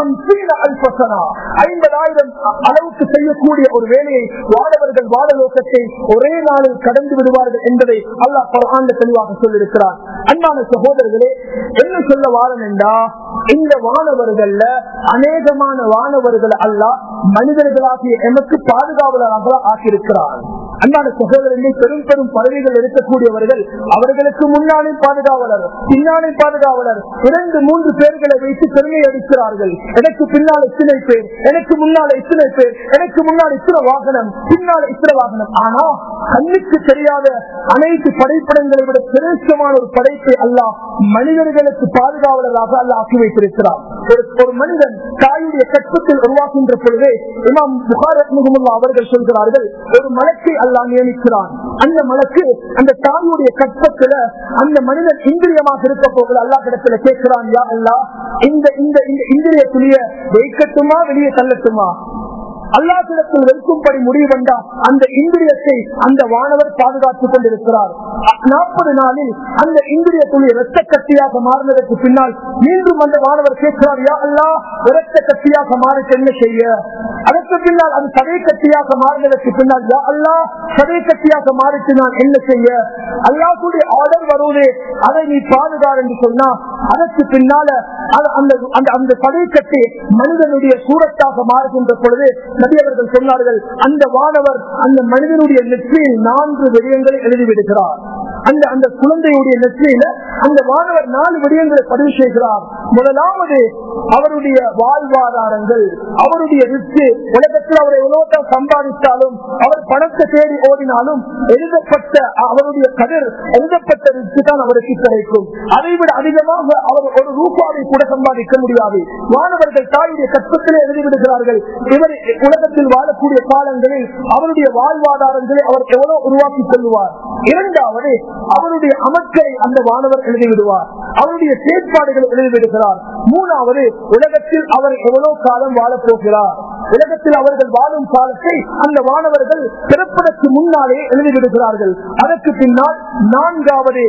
A: ஐம்பதாயிரம் அளவுக்கு செய்யக்கூடிய ஒரு வேலையை வானவர்கள் வானலோகத்தை ஒரே நாளில் கடந்து விடுவார்கள் என்பதை அல்லாஹ் பரவாண்ட தெளிவாக சொல்லியிருக்கிறார் அன்பான சகோதரர்களே என்ன சொல்ல வாரம் என்றா இந்த வானவர்கள்ல அநேகமான வானவர்கள் அல்ல மனிதர்களாகிய எமக்கு பாதுகாவலராக ஆக்கியிருக்கிறார் அன்பான சகோதரர்களே பெரும் பெரும் பதவிகள் இருக்கக்கூடியவர்கள் அவர்களுக்கு முன்னாலே பாதுகாவலர் பின்னாலே பாதுகாவலர் இரண்டு மூன்று பேர்களை வைத்து பெருமை அடிக்கிறார்கள் எனக்கு பின்னால் இத்தனை பேர் எனக்கு முன்னால் இத்தனை பேர் எனக்கு முன்னால் இத்தனை வாகனம் பின்னால் இத்தனை வாகனம் ஆனா கண்ணுக்கு தெரியாத அனைத்து படைப்படங்களை விட சிரேஷ்டமான ஒரு படைப்பை அல்லாஹ் மனிதர்களுக்கு பாதுகாவலராக அல்ல ஆக்கி வைத்திருக்கிறார் ஒரு மனிதன் தாயுடைய கற்பத்தில் உருவாக்குகின்ற பொழுது இமாம் புகாரத் முகமுல்லா அவர்கள் சொல்கிறார்கள் ஒரு மலக்கை அல்லாஹ் நியமிக்கிறான் அந்த மலக்கு அந்த தாயுடைய கற்பத்துல அந்த மனிதன் இந்திரியமாக இருக்க போகிறது அல்லா கிடத்துல கேட்கிறான் யா அல்லா இந்த இந்த இந்த இந்திரிய துளிய வைக்கட்டுமா வெளியே தள்ளட்டுமா அல்லாஹிடத்தில் வைக்கும்படி முடிவு வந்தா அந்த இந்திரியத்தை அந்த வானவர் பாதுகாத்துக் கொண்டிருக்கிறார் நாற்பது நாளில் அந்த இந்திரியத்துடைய இரத்த கட்டியாக மாறினதற்கு பின்னால் மீண்டும் அந்த வானவர் கேட்கிறார் யா அல்லா இரத்த கட்டியாக மாறிட்டு என்ன செய்ய அதற்கு பின்னால் அது சதை கட்டியாக மாறினதற்கு பின்னால் யா அல்லா சதை கட்டியாக மாறிட்டு நான் என்ன செய்ய அல்லாஹுடைய ஆர்டர் வருவதே அதை நீ பாதுகார் என்று சொன்னா அதற்கு பின்னால அது அந்த அந்த அந்த சதை கட்டி மனிதனுடைய சூரத்தாக மாறுகின்ற பொழுது நபி அவர்கள் சொன்னார்கள் அந்த வானவர் அந்த மனிதனுடைய நெற்றியில் நான்கு விடயங்களை எழுதிவிடுகிறார் அந்த அந்த குழந்தையுடைய நெற்றியில அந்த வானவர் நாலு விடயங்களை பதிவு செய்கிறார் முதலாவது அவருடைய வாழ்வாதாரங்கள் அவருடைய ரிச்சு உலகத்தில் அவர் எவ்வளவு சம்பாதித்தாலும் அவர் பணத்தை தேடி ஓடினாலும் எழுதப்பட்ட அவருடைய கதிர் எழுதப்பட்ட ரிச்சு தான் அவருக்கு கிடைக்கும் அதை விட அதிகமாக அவர் ஒரு ரூபாவை கூட சம்பாதிக்க முடியாது மாணவர்கள் தாயுடைய கற்பத்திலே எழுதிவிடுகிறார்கள் இவர் உலகத்தில் வாழக்கூடிய காலங்களில் அவருடைய வாழ்வாதாரங்களை அவர் எவ்வளவு உருவாக்கிக் கொள்வார் இரண்டாவது அவருடைய அமைச்சரை அந்த வானவர் எழுதிவிடுவார் அவருடைய செயற்பாடுகளை எழுதிவிடுகிறார் மூணாவது உலகத்தில் அவர் எவ்வளவு காலம் வாழப் போகிறார் உலகத்தில் அவர்கள் வாழும் காலத்தை அந்த வானவர்கள் பிறப்பதற்கு முன்னாலே எழுதிவிடுகிறார்கள் அதற்கு பின்னால் நான்காவது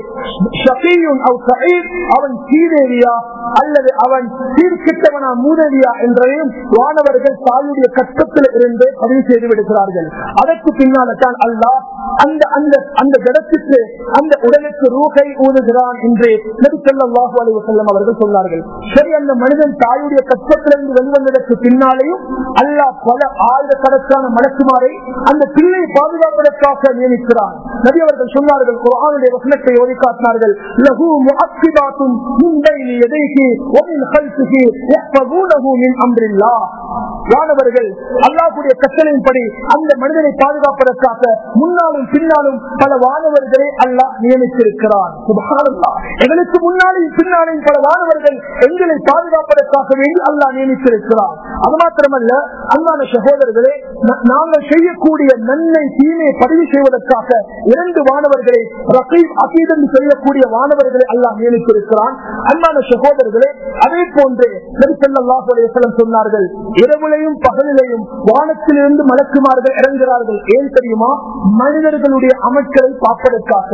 A: அவன் சீதேவியா அல்லது அவன் சீர்கிட்டவனா மூதேவியா என்றையும் வானவர்கள் தாயுடைய கட்டத்தில் இருந்தே பதிவு செய்து விடுகிறார்கள் அதற்கு பின்னால தான் அல்லாஹ் அந்த அந்த அந்த இடத்துக்கு அந்த உடலுக்கு ரூகை ஊதுகிறான் என்று நபி ஸல்லல்லாஹு அலைஹி வஸல்லம் அவர்கள் சொன்னார்கள் சரி அந்த மனிதன் தாயுடைய கட்டத்திலிருந்து வெளிவந்ததற்கு பின்னாலேயும் அல்லாஹ் பல ஆயிரக்கணக்கான மலக்குமாரை அந்த பிள்ளை பாதுகாப்பதற்காக நியமிக்கிறான் நபி அவர்கள் சொன்னார்கள் குர்ஆனுடைய வசனத்தை ஓதி காட்டினார்கள் லஹு முஅக்கிபாத்தும் மின் பைனி யதைஹி வ மின் கல்ஃபிஹி யஹ்ஃபஸூனஹு மின் அம்ரில்லாஹ் வானவர்கள் அல்லாஹ்வுடைய கட்டளையின்படி அந்த மனிதனை பாதுகாப்பதற்காக முன்னாலும் பின்னாலும் பல வானவர்களை அல்லாஹ் நியமித்திருக்கிறான் சுப்ஹானல்லாஹ் எங்களுக்கு முன்னாலும் பின்னாலும் பல வானவர்கள் எங்களை பாதுகாப்பதற்காக வேண்டி அல்லாஹ் நியமித்திருக்கிறான் அது மாத்திரமல்ல அன்பான சகோதரர்களே ந- நாங்கள் செய்யக்கூடிய நன்மை தீமை பதிவு செய்வதற்காக இரண்டு வானவர்களை ரகீப் அகீத் என்று சொல்லக்கூடிய வானவர்களை அல்லாஹ் நியமித்திருக்கிறான் அன்பான சகோதரர்களே அதே போன்று நபிசல்லாஹு அலைஹி வஸல்லம் சொன்னார்கள் இரவுலையும் பகலிலையும் வானத்திலிருந்து மலக்குமார்கள் இறங்குகிறார்கள் ஏன் தெரியுமா மனிதர்களுடைய அமைச்சரை பார்ப்பதற்காக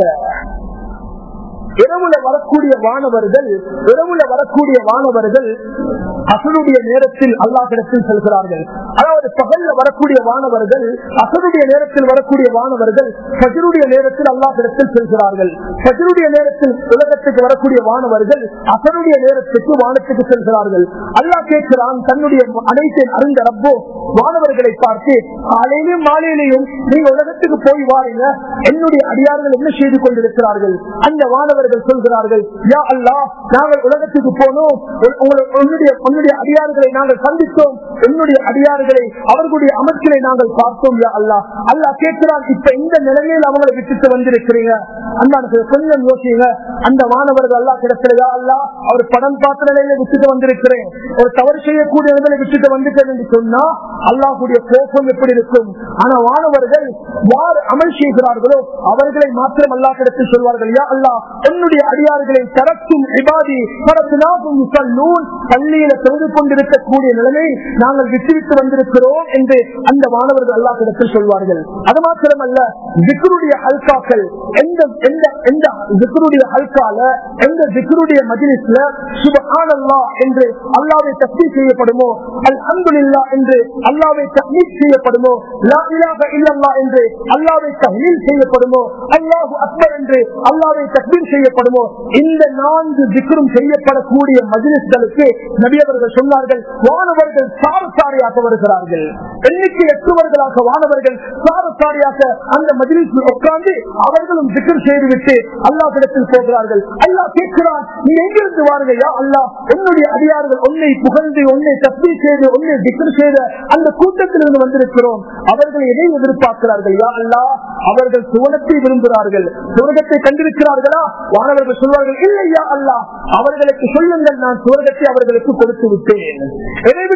A: இரவுல வரக்கூடிய வானவர்கள் இரவுல வரக்கூடிய வானவர்கள் அசனுடைய நேரத்தில் அல்லாஹிடத்தில் செல்கிறார்கள் அதாவது பகல்ல வரக்கூடிய வானவர்கள் அசனுடைய நேரத்தில் வரக்கூடிய வானவர்கள் பஜருடைய நேரத்தில் அல்லாஹிடத்தில் செல்கிறார்கள் பஜருடைய நேரத்தில் உலகத்துக்கு வரக்கூடிய வானவர்கள் அசனுடைய நேரத்துக்கு வானத்துக்கு செல்கிறார்கள் அல்லாஹ் கேட்கிறான் தன்னுடைய அனைத்தை அறிந்த ரப்போ வானவர்களை பார்த்து காலையிலும் மாலையிலையும் நீங்க உலகத்துக்கு போய் வாருங்க என்னுடைய அடியார்கள் என்ன செய்து கொண்டிருக்கிறார்கள் அந்த வானவர்கள் சொல்கிறார்கள் யா அல்லாஹ் நாங்கள் உலகத்துக்கு போனோம் உன்- உங்களை- உன்னுடைய உன்னுடைய அடியார்களை நாங்கள் சந்தித்தோம் என்னுடைய அடியார்களை அவர்களுடைய அமைச்சரை நாங்கள் பார்த்தோம் யா அல்லாஹ் அல்லாஹ் கேட்கிறான் இப்ப இந்த நிலைமையில் அவங்களை விட்டுட்டு வந்திருக்கிறீங்க அண்ணா கொஞ்சம் யோசிங்க அந்த மாணவர்கள் அல்லா கிடக்கிறதா அல்லா அவர் படம் பார்த்த நிலையில விட்டுட்டு வந்திருக்கிறேன் ஒரு தவறு செய்யக்கூடிய நிலையில விட்டுட்டு வந்துட்டேன் என்று சொன்னா அல்லாஹுடைய கோபம் எப்படி இருக்கும் ஆனா வானவர்கள் யார் அமல் செய்கிறார்களோ அவர்களை மாத்திரம் அல்லா கிடத்தில் சொல்வார்கள் யா அல்லா என்னுடைய அடியார்களை தரக்கும் இபாதி பரத்துனாகும் முசல்லூன் பள்ளியில தொழுது கொண்டிருக்கக்கூடிய நிலைமை நாங்கள் விட்டுவிட்டு வந்திருக்கிறோம் என்று அந்த மாணவர்கள் அல்லா கிடத்தில் சொல்வார்கள் அது மாத்திரமல்ல ஜிக்ருடைய ஹல்காக்கள் எந்த எந்த எந்த ஜிக்ருடைய ஹல்கால எந்த ஜிக்ருடைய மஜிலிஸ்ல சுபஹானல்லா என்று அல்லாவை தஸ்மீ செய்யப்படுமோ அல்ஹம்துலில்லாஹ் என்று அல்லாவை தஹ்மீத் செய்யப்படுமோ லா இலாஹ இல்லல்லாஹ் என்று அல்லாவை தஹ்லீல் செய்யப்படுமோ அல்லாஹு அக்பர் என்று அல்லாவை தக்பீர் செய்யப்படுமோ இந்த நான்கு ஜிக்ரும் செய்யப்படக்கூடிய மஜிலிஸ்களுக்கு நபியவர்கள் சொன்னார்கள் வானவர்கள் சாரசாரியாக வருகிறார்கள் எண்ணிக்கை எட்டுவர்களாக வானவர்கள் சாரசாரியாக அந்த மஜிலிஸில் உட்கார்ந்து அவர்களும் ஜிக்கர் செய்துவிட்டு அல்லாஹிடத்தில் போகிறார்கள் அல்லாஹ் கேட்கிறான் நீ எங்கிருந்து வாருங்க யா அல்லாஹ் என்னுடைய அடியார்கள் உன்னை புகழ்ந்து உன்னை தப்பி செய்து உன்னை ஜிக்கர் செய்த அந்த கூட்டத்திலிருந்து வந்திருக்கிறோம் அவர்கள் எதை எதிர்பார்க்கிறார்கள் யா அல்லாஹ் அவர்கள் சுவனத்தை விரும்புகிறார்கள் சுவர்க்கத்தை கண்டிருக்கிறார்களா வானவர்கள் சொல்வார்கள் இல்லையா அல்லாஹ் அவர்களுக்கு சொல்லுங்கள் நான் சுவர்க்கத்தை அவர்களுக்கு கொடுத்து விட்டேன் எதை விட்டும் பாதுகாப்பு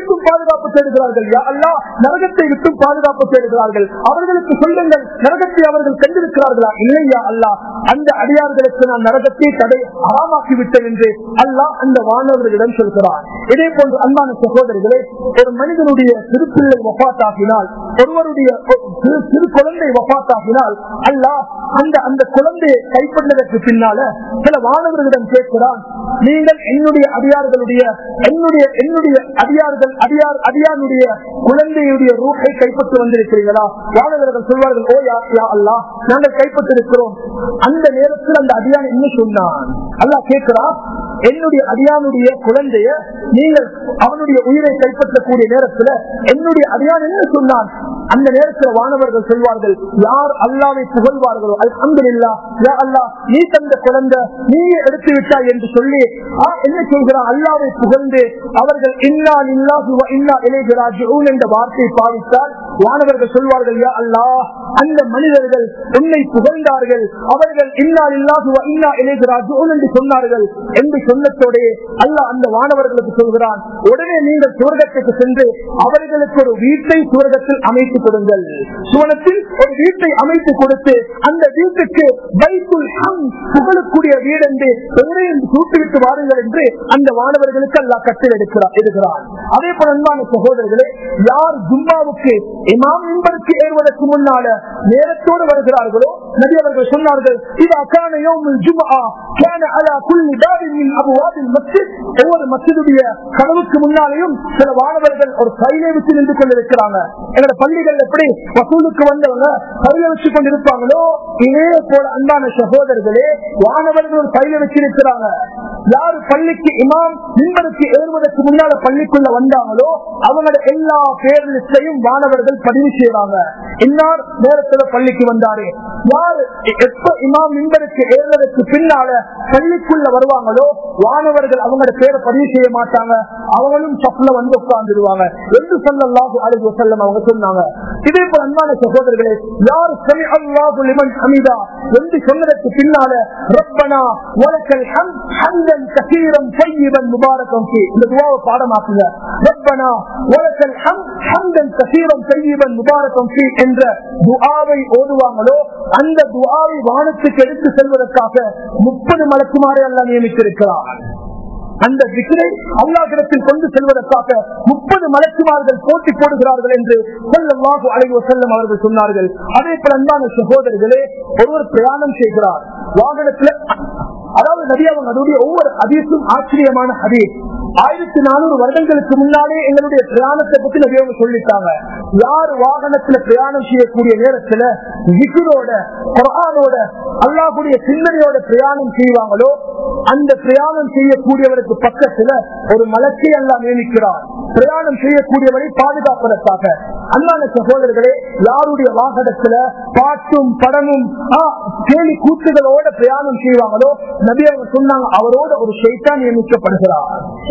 A: பாதுகாப்பு தேடுகிறார்கள் யா அல்லாஹ் நரகத்தை விட்டு பாதுகாப்பு தேடுகிறார்கள் அவர்களுக்கு சொல்லுங்கள் நரகத்தை அவர்கள் கண்டிருக்கிறார்களா இல்லையா அல்லாஹ் அந்த அடியார்களுக்கு நான் நரகத்தை தடை அறாமாக்கி விட்டேன் என்று அல்லாஹ் அந்த வானவர்களிடம் சொல்கிறார் இதே போன்று அன்பான சகோதரர்களே ஒரு மனிதனுடைய திருப்பிள்ளை வபாத்தாகினால் ஒருவருடைய சிறு சிறு குழந்தை வபாத்தாகினால் அல்லாஹ் அந்த அந்த குழந்தையை கைப்பற்றதற்கு பின்னால சில வானவர்களிடம் கேட்கிறான் நீங்கள் என்னுடைய அடியார்களுடைய என்னுடைய என்னுடைய அடியார்கள் அடியார் அடியாருடைய குழந்தையுடைய ரூட்டை கைப்பற்றி வந்திருக்கிறீர்களா வானவர்கள் சொல்வார்கள் ஓ யா யா அல்லாஹ் நாங்கள் கைப்பற்றிருக்கிறோம் அந்த நேரத்தில் அந்த அடியான் என்ன சொன்னான் அல்லாஹ் கேட்கிறான் என்னுடைய அடியானுடைய குழந்தைய நீங்கள் அவனுடைய உயிரை கைப்பற்றக்கூடிய நேரத்தில் என்னுடைய அடியான் என்ன சொன்னான் அந்த நேரத்தில் வானவர்கள் சொல்வார்கள் யார் அல்லாவை புகழ்வார்களோ அல்ஹம்துலில்லா யா அல்லாஹ் நீ தந்த குழந்தை நீ எடுத்து விட்டாய் என்று சொல்லி ஆ, என்ன சொல்கிறான் அல்லாவை புகழ்ந்து அவர்கள் இன்னா இல்லாஹு வ இன்னா இலைஹி ராஜிஊன் என்ற வார்த்தையை பாவித்தால் வானவர்கள் சொல்வார்கள் யா அல்லாஹ் அந்த மனிதர்கள் உன்னை புகழ்ந்தார்கள் அவர்கள் இன்னா இல்லாஹு வ இன்னா இலைஹி ராஜிஊன் என்று சொன்னார்கள் என்று சொன்னதோடே அல்லாஹ் அந்த வானவர்களுக்கு சொல்கிறான் உடனே நீங்கள் சுவர்க்கத்துக்கு சென்று அவர்களுக்கு ஒரு வீட்டை சுவர்க்கத்தில் அமைத்து கொடுங்கள் சுவனத்தில் ஒரு வீட்டை அமைத்து கொடுத்து அந்த வீட்டுக்கு பைத்துல் ஹம் புகழக்கூடிய வீடு என்று பெயரை சூட்டிவிட்டு வாருங்கள் என்று அந்த மாணவர்களுக்கு அல்லா கட்டில் எடுக்கிறார் எடுக்கிறார் அதே போல அன்பான சகோதரர்களே யார் ஜும்மாவுக்கு இமாம் என்பதற்கு ஏறுவதற்கு முன்னால நேரத்தோடு வருகிறார்களோ நபி அவர்கள் சொன்னார்கள் இது அக்கான யோமுல் ஜும்ஆ كان على كل باب من ابواب المسجد ஒவ்வொரு மஸ்ஜிதுடைய கதவுக்கு முன்னாலேயும் சில வானவர்கள் ஒரு கையிலே வச்சு நின்று கொண்டிருக்கிறாங்க எங்களோட பள்ளிகள் எப்படி வசூலுக்கு வந்தவங்க கையில வச்சு கொண்டிருப்பாங்களோ இதே போல அன்பான சகோதரர்களே வானவர்கள் ஒரு கையில வச்சிருக்கிறாங்க யாரு பள்ளிக்கு இமாம் மின்பருக்கு ஏறுவதற்கு முன்னால பள்ளிக்குள்ள வந்தாங்களோ அவங்களோட எல்லா பேர் லிஸ்டையும் வானவர்கள் பதிவு செய்வாங்க இன்னார் நேரத்துல பள்ளிக்கு வந்தாரு யார் எப்ப இமாம் மின்பருக்கு ஏறுவதற்கு பின்னால பள்ளிக்குள்ள வருவாங்களோ வானவர்கள் அவங்களோட பேரை பதிவு செய்ய மாட்டாங்க அவங்களும் சப்ல வந்து உட்கார்ந்துருவாங்க என்று சொல்லலாஹு அலைஹி வஸல்லம் அவங்க சொன்னாங்க இதே போல அன்பான சகோதரர்களே யார் சமி அல்லாஹு லிமன் ஹமீதா என்று சொன்னதற்கு பின்னால ரப்பனா வலக்கல் ஹம்த் ஹம்தன் கசீரன் طيبன் முபாரகம் ஃபீ இந்த துஆவை பாடமாக்குங்க ரப்பனா வலக்கல் ஹம்த் ஹம்தன் கசீரன் طيبன் முபாரகம் ஃபீ என்ற துஆவை ஓதுவாங்களோ அந்த துஆவை வானத்துக்கு எடுத்து செல்வதற்காக முப்பது மலக்குமாரை அல்லாஹ் நியமித்திருக்கிறார் அந்த விக்கிரை அல்லாஹிடத்தில் கொண்டு செல்வதற்காக முப்பது மலக்குமார்கள் போட்டி போடுகிறார்கள் என்று சொல்லமாக அழைவோ செல்லும் அவர்கள் சொன்னார்கள் அதே போல அன்பான சகோதரர்களே ஒருவர் பிரயாணம் செய்கிறார் வாகனத்துல அதாவது நபி அவங்க அதோடைய ஒவ்வொரு அதீசும் ஆச்சரியமான ஹதீஸ் ஆயிரத்தி நானூறு வருடங்களுக்கு முன்னாலே எங்களுடைய பிரயாணத்தை பத்தி நபி அவங்க சொல்லிட்டாங்க யார் வாகனத்துல பிரயாணம் செய்யக்கூடிய நேரத்துல விக்குரோட குரானோட அல்லாஹுடைய சிந்தனையோட பிரயாணம் செய்வாங்களோ அந்த பிரயாணம் செய்யக்கூடியவருக்கு பக்கத்துல ஒரு மலக்கை அல்லா நியமிக்கிறார் பிரயாணம் செய்யக்கூடியவரை பாதுகாப்பதற்காக அண்ணான சகோதரர்களே யாருடைய வாகனத்துல பாட்டும் படமும் ஆ, கேலி கூத்துகளோட பிரயாணம் செய்வாங்களோ நபி அவங்க சொன்னாங்க அவரோட ஒரு ஷைத்தான் நியமிக்கப்படுகிறார்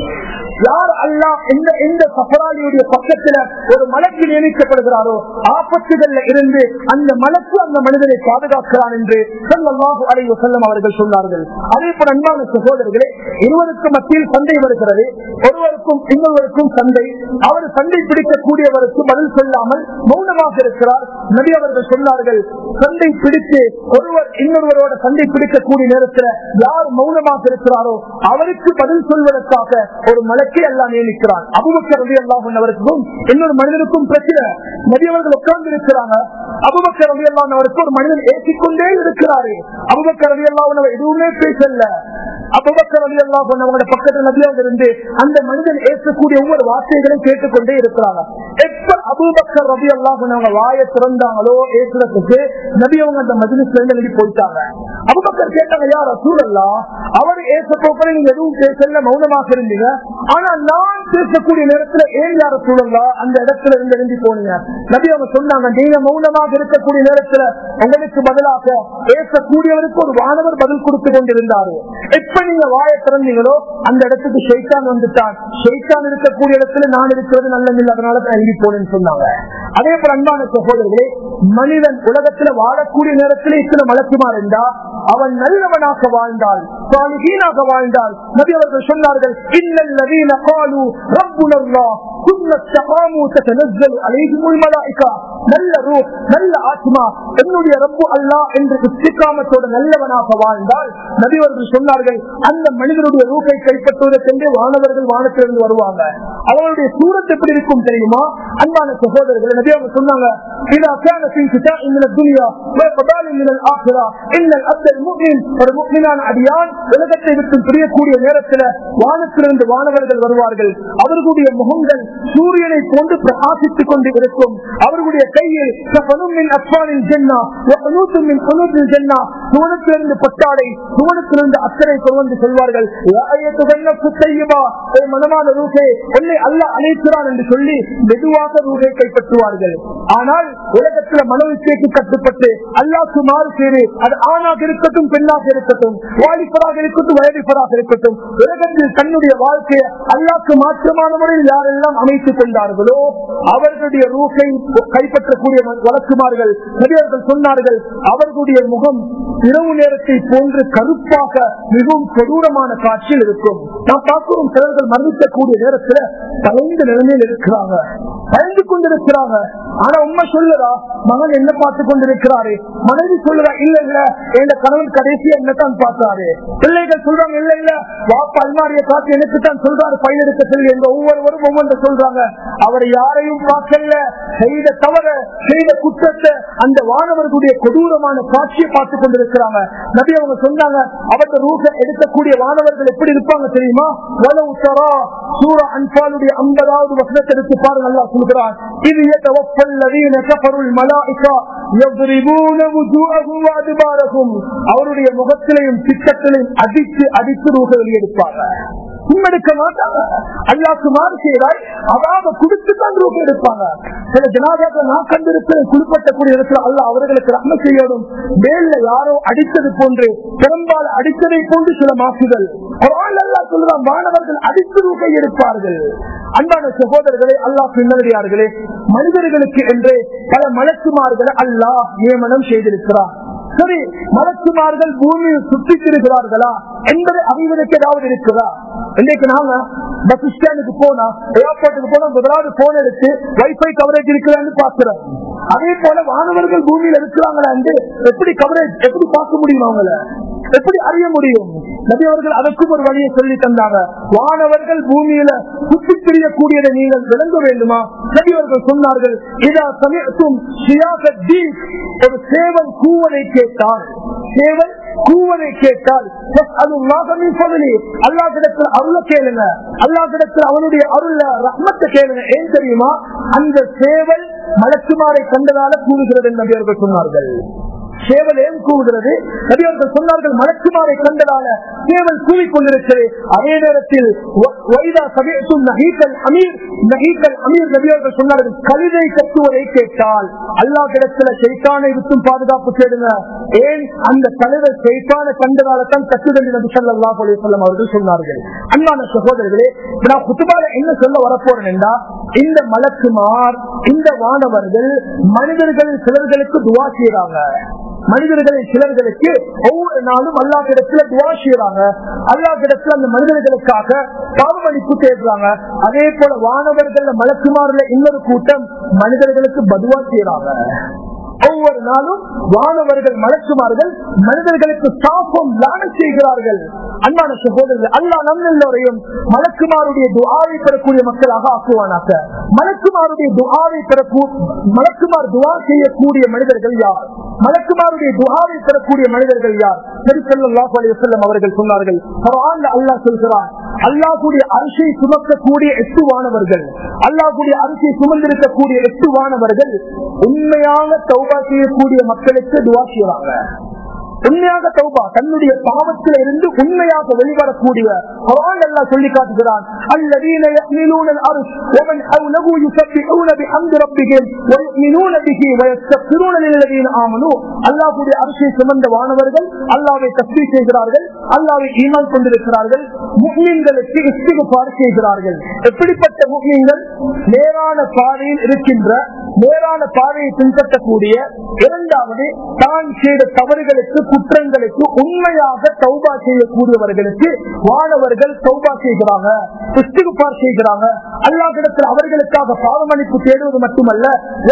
A: யார் அல்லா எந்த எந்த சஃபராளியுடைய பக்கத்துல ஒரு மலக்கு நியமிக்கப்படுகிறாரோ ஆபத்துகள்ல இருந்து அந்த மலக்கு அந்த மனிதனை பாதுகாக்கிறான் என்று சொல்லமாக அலைவ செல்லம் அவர்கள் சொன்னார்கள் அதே போல அன்பான சகோதரர்களே இருவருக்கு மத்தியில் சண்டை வருகிறது ஒருவருக்கும் இன்னொருவருக்கும் சண்டை அவர் சண்டை பிடிக்கக்கூடியவருக்கு பதில் சொல்லாமல் மௌனமாக இருக்கிறார் நபி அவர்கள் சொன்னார்கள் சண்டை பிடித்து ஒருவர் இன்னொருவரோட சண்டை பிடிக்கக்கூடிய நேரத்தில் யார் மௌனமாக இருக்கிறாரோ அவருக்கு பதில் சொல்வதற்காக ஒரு மலக்கை எல்லாம் நியமிக்கிறார் அபுபக்கர் ரவி அல்லாஹன் அவருக்கும் இன்னொரு மனிதனுக்கும் பிரச்சனை நபி அவர்கள் உட்கார்ந்து இருக்கிறாங்க அபுபக்கர் ரவி அல்லாஹன் அவருக்கு ஒரு மனிதன் ஏற்றிக்கொண்டே இருக்கிறாரு அபுபக்கர் ரவி அல்லாஹன் அவர் எதுவுமே பேசல அபுபக்கர் ரவி அல்லாஹ் அவங்களோட பக்கத்துல நபியாக இருந்து அந்த மனிதன் ஏற்றக்கூடிய ஒவ்வொரு வார்த்தைகளையும் கேட்டுக்கொண்டே இருக்கிறாங்க எப்ப அபுபக்கர் ரவி அல்லாஹ் அவங்க வாயை திறந்தாங்களோ ஏற்றுறதுக்கு நபி அவங்க அந்த மஜிலிஸ்ல இருந்து வெளியே போயிட்டாங்க அபுபக்கர் கேட்டாங்க யார் சூழல்லா அவர் ஏச போக்கிற நீங்க எதுவும் பேசல மௌனமாக இருந்தீங்க ஆனா நான் பேசக்கூடிய நேரத்துல ஏன் யார சூழல்லா அந்த இடத்துல இருந்து எழுந்தி போனீங்க நபி அவங்க சொன்னாங்க நீங்க மௌனமாக இருக்கக்கூடிய நேரத்துல உங்களுக்கு பதிலாக பேசக்கூடியவருக்கு ஒரு வானவர் பதில் கொடுத்து கொண்டிருந்தாரு எப்ப நீங்க வாயை திறந்தீங்களோ அந்த இடத்துக்கு ஷெய்தான் வந்துட்டான் ஷெய்தான் இருக்கக்கூடிய இடத்துல நான் இருக்கிறது நல்லதில்லை அதனால தான் எழுதி போனேன்னு சொன்னாங்க அதே போல அன்பான சகோதரர்களே மனிதன் உலகத்துல வாழக்கூடிய நேரத்தில் இத்தனை மலக்குமார் இருந்தா அவன் நல்லவனாக வாழ்ந்தால் சாலிஹீனாக வாழ்ந்தால் நபி அவர்கள் சொன்னார்கள் இன்னல் நவீன காலு ரப்புனல்லா ثم استقاموا تتنزل عليهم الملائكة நல்ல ரூ நல்ல ஆத்மா என்னுடைய ரப்பு அல்லா என்று இஸ்திகாமத்தோட நல்லவனாக வாழ்ந்தால் நபி அவர்கள் சொன்னார்கள் அந்த மனிதனுடைய ரூபை கைப்பற்றுவதற்கென்று வானவர்கள் வானத்திலிருந்து வருவாங்க அவங்களுடைய சூரத் எப்படி இருக்கும் தெரியுமா அன்பான சகோதரர்கள் நபி அவங்க சொன்னாங்க إذا كان في انقطاع من الدنيا وإقبال من الآخرة إن الأبد المؤمن ஒரு முக்மினான அடியான் உலகத்தை விட்டு பிரியக்கூடிய நேரத்தில் வானத்திலிருந்து வானவர்கள் வருவார்கள் அவர்களுடைய முகங்கள் சூரியனை போன்று பிரகாசித்துக் கொண்டு இருக்கும் அவர்களுடைய கையில் சஃபனும் அப்பானின் ஜென்னா ஒனூத்தும் குனூத்தின் ஜென்னா சுவனத்திலிருந்து பட்டாடை சுவனத்திலிருந்து அக்கறை கொண்டு வந்து சொல்வார்கள் புத்தையுமா ஒரு மனமான ரூகை உன்னை அல்ல அழைக்கிறான் என்று சொல்லி மெதுவாக ரூகை கைப்பற்றுவார்கள் ஆனால் உலகத்துல மனோவிச்சைக்கு கட்டுப்பட்டு அல்லாக்கு மாறு சேரு அது ஆணாக இருக்கட்டும் பெண்ணாக இருக்கட்டும் வாலிபராக இருக்கட்டும் வயதிபராக இருக்கட்டும் உலகத்தில் தன்னுடைய வாழ்க்கையை அல்லாக்கு மாற்றமான முறையில் யாரெல்லாம் அமைத்துக் கொண்டார்களோ அவர்களுடைய ரூகை கைப்பற்றக்கூடிய வழக்குமார்கள் பெரியவர்கள் சொன்னார்கள் அவர்களுடைய முகம் இரவு நேரத்தை போன்று கருப்பாக மிகவும் கொடூரமான காட்சியில் இருக்கும் நாம் பார்க்கிறோம் சிலர்கள் மரணிக்கக்கூடிய நேரத்தில் பயந்த நிலைமையில் இருக்கிறாங்க பயந்து கொண்டிருக்கிறாங்க ஆனா உண்மை சொல்லுறா மகன் என்ன பார்த்து கொண்டிருக்கிறாரு மனைவி சொல்லுறா இல்ல இல்ல என் கணவன் கடைசியா என்னத்தான் பார்த்தாரு பிள்ளைகள் சொல்றாங்க இல்ல இல்ல வாப்பா அல்மாரிய காத்து எனக்கு தான் சொல்றாரு பையன் எடுக்க சொல்லி எங்க ஒவ்வொருவரும் ஒவ்வொன்று சொல்றாங்க அவர் யாரையும் பார்க்கல செய்த தவற செய்த குற்றத்தை அந்த வானவர்களுடைய கொடூரமான காட்சியை பார்த்து கொண்டிருக்கிறாங்க நபி அவங்க சொன்னாங்க அவருடைய ரூப எடுக்கக்கூடிய வானவர்கள் எப்படி இருப்பாங்க தெரியுமா சூரா அன்பாலுடைய ஐம்பதாவது வசனத்தை எடுத்து பாருங்க நல்லா சொல்கிறான் இது الذين كفروا الملائكة يضربون وجوههم وأدبارهم அவருடைய முகத்திலையும் திட்டத்திலையும் அடித்து அடித்து ரூக வெளியெடுப்பாங்க சும்மெடுக்க மாட்டாங்க அல்லாக்கு மாறு செய்தால் அதாவது குடித்துத்தான் ரூபம் எடுப்பாங்க சில ஜனாதாக்கள் நான் கண்டிருக்கிறேன் குறிப்பிட்டக்கூடிய இடத்துல அல்ல அவர்களுக்கு ரத்ன செய்யணும் மேல யாரோ அடித்தது போன்று பெரும்பால் அடித்ததை போன்று சில மாசுகள் அல்லா சொல்லுதான் மாணவர்கள் அடித்து ரூகை எடுப்பார்கள் அன்பான சகோதரர்களே அல்லாஹ் பின்னடியார்களே மனிதர்களுக்கு என்று பல மலக்குமார்களை அல்லாஹ் நியமனம் செய்திருக்கிறார் சரி மலக்குமார்கள் பூமியில் சுற்றி திருகிறார்களா என்பதை அறிவதற்கு ஏதாவது இருக்குதா இன்னைக்கு நாங்க பஸ் ஸ்டாண்டுக்கு போனா ஏர்போர்ட்டுக்கு போனா முதலாவது போன் எடுத்து வைஃபை கவரேஜ் இருக்குதான்னு பாக்குறோம் அதே போல வானவர்கள் பூமியில இருக்கிறாங்களா என்று எப்படி கவரேஜ் எப்படி பார்க்க முடியும் அவங்கள எப்படி அறிய முடியும் நபி அவர்கள் அதற்கும் ஒரு வழியை சொல்லி தந்தாங்க வானவர்கள் பூமியில சுற்றி திரியக்கூடியதை நீங்கள் விளங்க வேண்டுமா நபி அவர்கள் சொன்னார்கள் இதா சமயத்தும் ஒரு சேவல் கூவதை கேட்டால் சேவல் கூவதை கேட்டால் அல்லா கிடத்தில் அருள கேளுங்க அல்லா கிடத்தில் அவனுடைய அருள ரத்னத்தை கேளுங்க ஏன் தெரியுமா அந்த சேவல் மலக்குமாரை கண்டதால கூறுகிறது என்று அவர்கள் சொன்னார்கள் சேவல் ஏன் கூவுகிறது நபியவர்கள் சொன்னார்கள் மலக்குமாரை கண்டதால சேவல் கூவிக்கொண்டிருக்கிறது அதே நேரத்தில் வைதா சமயத்தும் நகீக்கல் அமீர் நகீக்கல் அமீர் நபியவர்கள் சொன்னார்கள் கவிதை கட்டுவதை கேட்டால் அல்லா கிடத்துல செய்தானை விட்டும் பாதுகாப்பு கேடுங்க ஏன் அந்த தலைவர் செய்தான கண்டதால தான் கட்டுதல் நபி சல்லா சொல்லம் அவர்கள் சொன்னார்கள் அன்பான சகோதரர்களே நான் குத்துபால என்ன சொல்ல வரப்போறேன் என்றா இந்த மலக்குமார் இந்த வானவர்கள் மனிதர்கள் சிலர்களுக்கு துவா செய்யறாங்க மனிதர்களின் சிலர்களுக்கு ஒவ்வொரு நாளும் அல்லா கிடத்துல துவா செய்யறாங்க அல்லா கிடத்துல அந்த மனிதர்களுக்காக பாவமளிப்பு தேடுறாங்க அதே போல வானவர்கள் மலக்குமாரில் இன்னொரு கூட்டம் மனிதர்களுக்கு பதுவா செய்யறாங்க ஒவ்வொரு நாளும் வானவர்கள் மலக்குமார்கள் மனிதர்களுக்கு சாப்பம் லான செய்கிறார்கள் அன்பான சகோதரர்கள் அல்லா நம் எல்லோரையும் மலக்குமாருடைய துஆவை பெறக்கூடிய மக்களாக ஆக்குவானாக மலக்குமாருடைய துஆவை பெறக்கூடிய மலக்குமார் துவா செய்யக்கூடிய மனிதர்கள் யார் மலக்குமாருடைய துஆவை பெறக்கூடிய மனிதர்கள் யார் திருச்செல்லாஹ் அலிவசல்லம் அவர்கள் சொன்னார்கள் அல்லாஹ் சொல்கிறார் அல்லாஹுடைய அரிசை சுமக்கக்கூடிய எட்டு வானவர்கள் அல்லாஹுடைய அரிசை சுமந்திருக்கக்கூடிய எட்டு வானவர்கள் உண்மையாக தௌபா செய்யக்கூடிய மக்களுக்கு துவா செய்வாங்க உண்மையாக தௌபா தன்னுடைய பாவத்தில் இருந்து உண்மையாக வெளிவரக்கூடிய அல்லா சொல்லி காட்டுகிறான் الذين يحملون العرش ومن حوله يسبحون بحمد ربهم ويؤمنون به ويستغفرون للذين آمنوا அல்லாஹ்வுடைய அரிசை சுமந்த வானவர்கள் அல்லாஹ்வை தஸ்பீஹ் செய்கிறார்கள் அல்லாஹ்வை ஈமான் கொண்டிருக்கிறார்கள் முஸ்லிம்களுக்கு இஸ்திகுபார் செய்கிறார்கள் எப்படிப்பட்ட முஸ்லிம்கள் நேரான பாதையில் இருக்கின்ற நேரான பாதையை பின்பற்றக்கூடிய இரண்டாவது தான் செய்த தவறுகளுக்கு குற்றங்களுக்கு உண்மையாக சௌபா செய்யக்கூடியவர்களுக்கு வானவர்கள் சௌபா செய்கிறாங்க இஸ்திகுபார் செய்கிறாங்க அல்லாஹிடத்தில் அவர்களுக்காக பாவமளிப்பு தேடுவது மட்டுமல்ல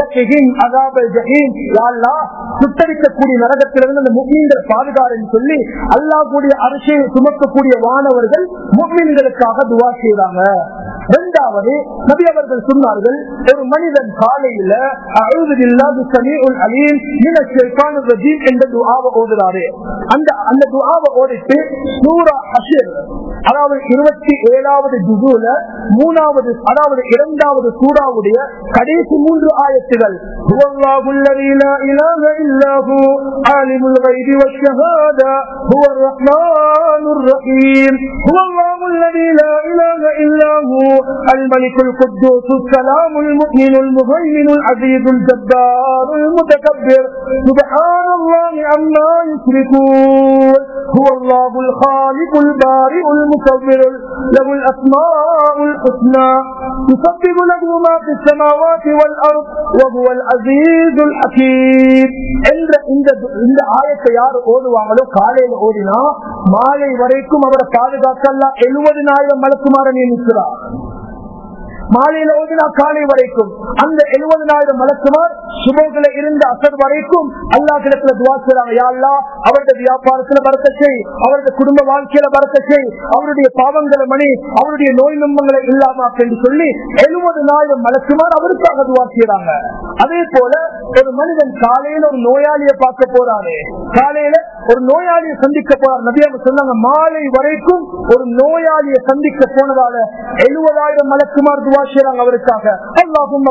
A: சுட்டரிக்கக்கூடிய நரகத்திலிருந்து அந்த முக்மீன்கள் பாதுகாரன்னு சொல்லி அல்லாஹுடைய அரசியல் சுமக்கக்கூடிய வானவர்கள் முக்மீன்களுக்காக துவா செய்றாங்க இரண்டாவது நபி அவர்கள் சொன்னார்கள் ஒரு மனிதன் காலையில அழுவதில்லாது சமீஉல் அலீம் மின ஷைத்தானிர் ரஜீம் என்ற துஆவை ஓதுறாரு அந்த அந்த துஆவை ஓதிட்டு சூரா ஹஷர் அதாவது இருபத்தி ஏழாவது ஜுதுல மூணாவது அதாவது இரண்டாவது சூறாவுடைய கடைசி மூன்று ஆயத்துகள் هو الذي لا إله إلا هو عالم الغيب والشهادة هو الرحمن الرحيم هو الله الذي لا إله إلا هو الملك القدوس السلام المؤمن المهيمن العزيز الجبار المتكبر سبحان الله عما يشركون هو الله الخالق البارئ المصور له الأسماء الحسنى يسبح له ما في السماوات والأرض وهو العزيز الحكيم என்ற இந்த இந்த ஆயத்தை யார் ஓதுவாங்களோ காலையில ஓடினா மாலை வரைக்கும் அவரை பாதுகாக்கலாம் எழுபதினாயிரம் மலக்குமார நியமிக்கிறார் மாலையில ஓதினா காலை வரைக்கும் அந்த எழுபதனாயிரம் மலக்குமார் சுபோகில இருந்த அசர் வரைக்கும் அல்லா கிடத்துல துவா செய்றாங்க யா அல்லாஹ், அவருடைய வியாபாரத்துல பறக்க செய் அவருடைய குடும்ப வாழ்க்கையில பறக்க செய் அவருடைய பாவங்களை மணி அவருடைய நோய் நம்பங்களை இல்லாமாக்கு என்று சொல்லி எழுபதனாயிரம் மலக்குமார் அவருக்காக துவா செய்றாங்க அதே போல ஒரு மனிதன் காலையில ஒரு நோயாளியை பார்க்க போறாரு காலையில ஒரு நோயாளியை சந்திக்க போறார் நபியாக சொன்னாங்க மாலை வரைக்கும் ஒரு நோயாளியை சந்திக்க போனதால எழுபதாயிரம் மலக்குமார் துவா செய்றாங்க அவருக்காக அல்லாஹும்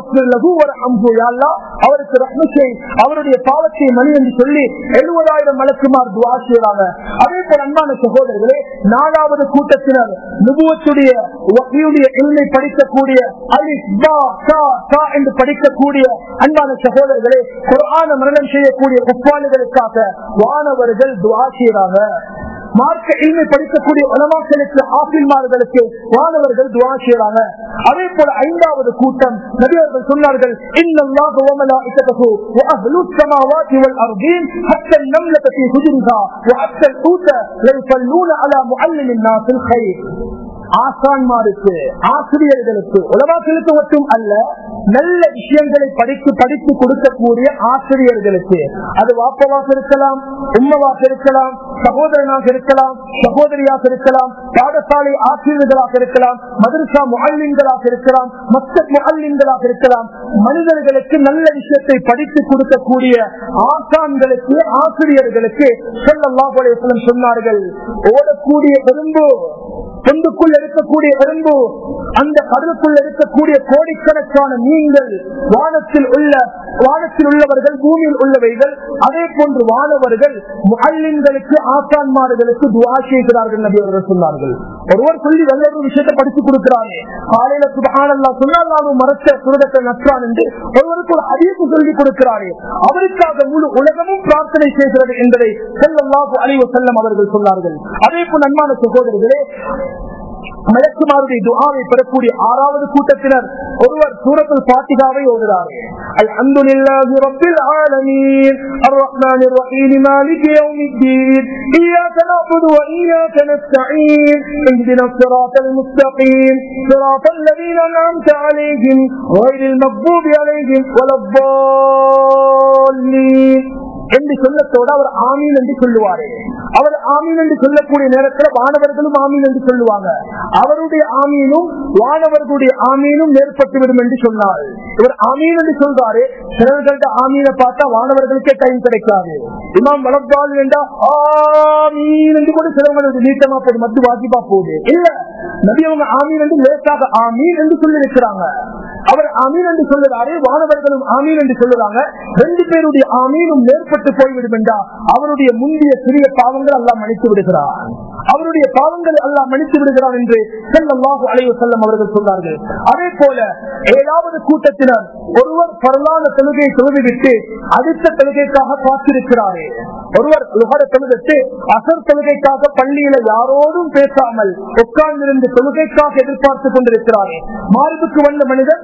A: அவருக்கு ரஹ்மத்தை அவருடைய பாவத்தை மணி என்று சொல்லி எழுபதாயிரம் மலக்குமார் துவா செய்றாங்க அதே போல அன்பான சகோதரர்களே நாலாவது கூட்டத்தினர் நுபுவத்துடைய வகையுடைய எண்ணை படிக்கக்கூடிய அலிஸ் பா சா சா என்று படிக்கக்கூடிய அன்பான சகோதரர்களே குரான மரணம் செய்யக்கூடிய ஒப்பாளுகளுக்காக வானவர்கள் துவா செய்றாங்க மார்க்க இல்மை படிக்கக்கூடிய உலமாக்களுக்கு ஆசில்மார்களுக்கு வானவர்கள் துவா செய்றாங்க அதே போல ஐந்தாவது கூட்டம் நபியவர்கள் சொன்னார்கள் இன்னல்லாஹ வ மலாயிகத்துஹு வ அஹ்லுஸ் ஸமாவாதி வல் அர்தீன் ஹத்தா النملة في حجرها وحتى الحوت ليصلون على معلم الناس الخير ஆசான்மாருக்கு ஆசிரியர்களுக்கு உலமாக்களுக்கு மட்டும் அல்ல நல்ல விஷயங்களை படித்து படித்து கொடுக்கக்கூடிய ஆசிரியர்களுக்கு அது வாப்பவாக இருக்கலாம் உம்மவாக இருக்கலாம் சகோதரனாக இருக்கலாம் சகோதரியாக இருக்கலாம் பாடசாலை ஆசிரியர்களாக இருக்கலாம் மதரசா முகல்லின்களாக இருக்கலாம் மத்த முகல்லின்களாக இருக்கலாம் மனிதர்களுக்கு நல்ல விஷயத்தை படித்து கொடுக்கக்கூடிய ஆசான்களுக்கு ஆசிரியர்களுக்கு சொல்லலாம் சொன்னார்கள் ஓடக்கூடிய எறும்பு பொந்துக்குள் இருக்கக்கூடிய எறும்பு அந்த கடலுக்குள் இருக்கக்கூடிய கோடிக்கணக்கான மீன்கள் வானத்தில் உள்ள வானத்தில் உள்ளவர்கள் பூமியில் உள்ளவைகள் அதே போன்று வானவர்கள் முகல்லின்களுக்கு ஆசான்மார்களுக்கு துவா செய்கிறார்கள் நபி அவர்கள் சொன்னார்கள் ஒருவர் சொல்லி நல்ல ஒரு விஷயத்தை படித்து கொடுக்கிறாரே காலையில சுபகானல்லா சொன்னால் நானும் மரத்த சுரடத்தை நற்றான் என்று ஒருவருக்கு ஒரு அறிவிப்பு சொல்லி கொடுக்கிறாரே அவருக்காக முழு உலகமும் பிரார்த்தனை செய்கிறது என்பதை செல்லல்லாஹு அலைவ செல்லம் அவர்கள் சொன்னார்கள் அதே போல் அன்பான சகோதரர்களே மலக்குமாருடைய துஆவை பெறக்கூடிய ஆறாவது கூட்டத்தினர் ஒருவர் சூரத்துல் பாத்திகாவை ஓதுகிறார் அல்ஹம்துலில்லாஹி ரப்பில் ஆலமீன் அர்ரஹ்மானிர் ரஹீம் மாலிகி யௌமித்தீன் இய்யாக நஅபுது வ இய்யாக நஸ்தஈன் இஹ்தினஸ் ஸிராத்தல் முஸ்தகீம் ஸிராத்தல் லதீன அன்அம்த அலைஹிம் غيرில் மக்தூபி அலைஹிம் வலத்தால்லீன் என்று சொல்லத்தோடு அவர் ஆமீன் என்று சொல்லுவாரு அவர் ஆமீன் என்று சொல்லக்கூடிய நேரத்தில் வானவர்களும் ஆமீன் என்று சொல்லுவாங்க அவருடைய ஆமீனும் வானவர்களுடைய ஆமீனும் ஏற்பட்டுவிடும் என்று சொன்னார் இவர் ஆமீன் என்று சொல்றாரு சிலர்கள்ட்ட ஆமீனை பார்த்தா வானவர்களுக்கே டைம் கிடைக்காது இமாம் வளர்ந்தால் என்றா ஆமீன் என்று கூட சிலவங்களுக்கு நீட்டமா போகுது மத்து வாக்கிப்பா போகுது இல்ல நபி அவங்க ஆமீன் என்று லேசாக ஆமீன் என்று சொல்லி இருக்கிறாங்க அவர் ஆமீன் என்று சொல்லுறாரு வானவர்களும் ஆமீன் என்று சொல்லுறாங்க ரெண்டு பேருடைய ஆமீனும் மேற்பட்டு போய்விடும் என்றா அவருடைய முந்தைய சிறிய பாவங்கள் எல்லாம் மன்னித்து விடுகிறார் அவருடைய பாவங்கள் எல்லாம் மன்னித்து விடுகிறார் என்று செல்லல்லாஹு அலைவு செல்லம் அவர்கள் சொன்னார்கள் அதே போல ஏழாவது கூட்டத்தினர் ஒருவர் பரலான தொழுகை தொழுதுவிட்டு அடுத்த தொழுகைக்காக காத்திருக்கிறாரே ஒருவர் லுகர தொழுதுட்டு அசர் தொழுகைக்காக பள்ளியில யாரோடும் பேசாமல் உட்கார்ந்திருந்து தொழுகைக்காக எதிர்பார்த்து கொண்டிருக்கிறாரே மார்புக்கு வந்த மனிதன்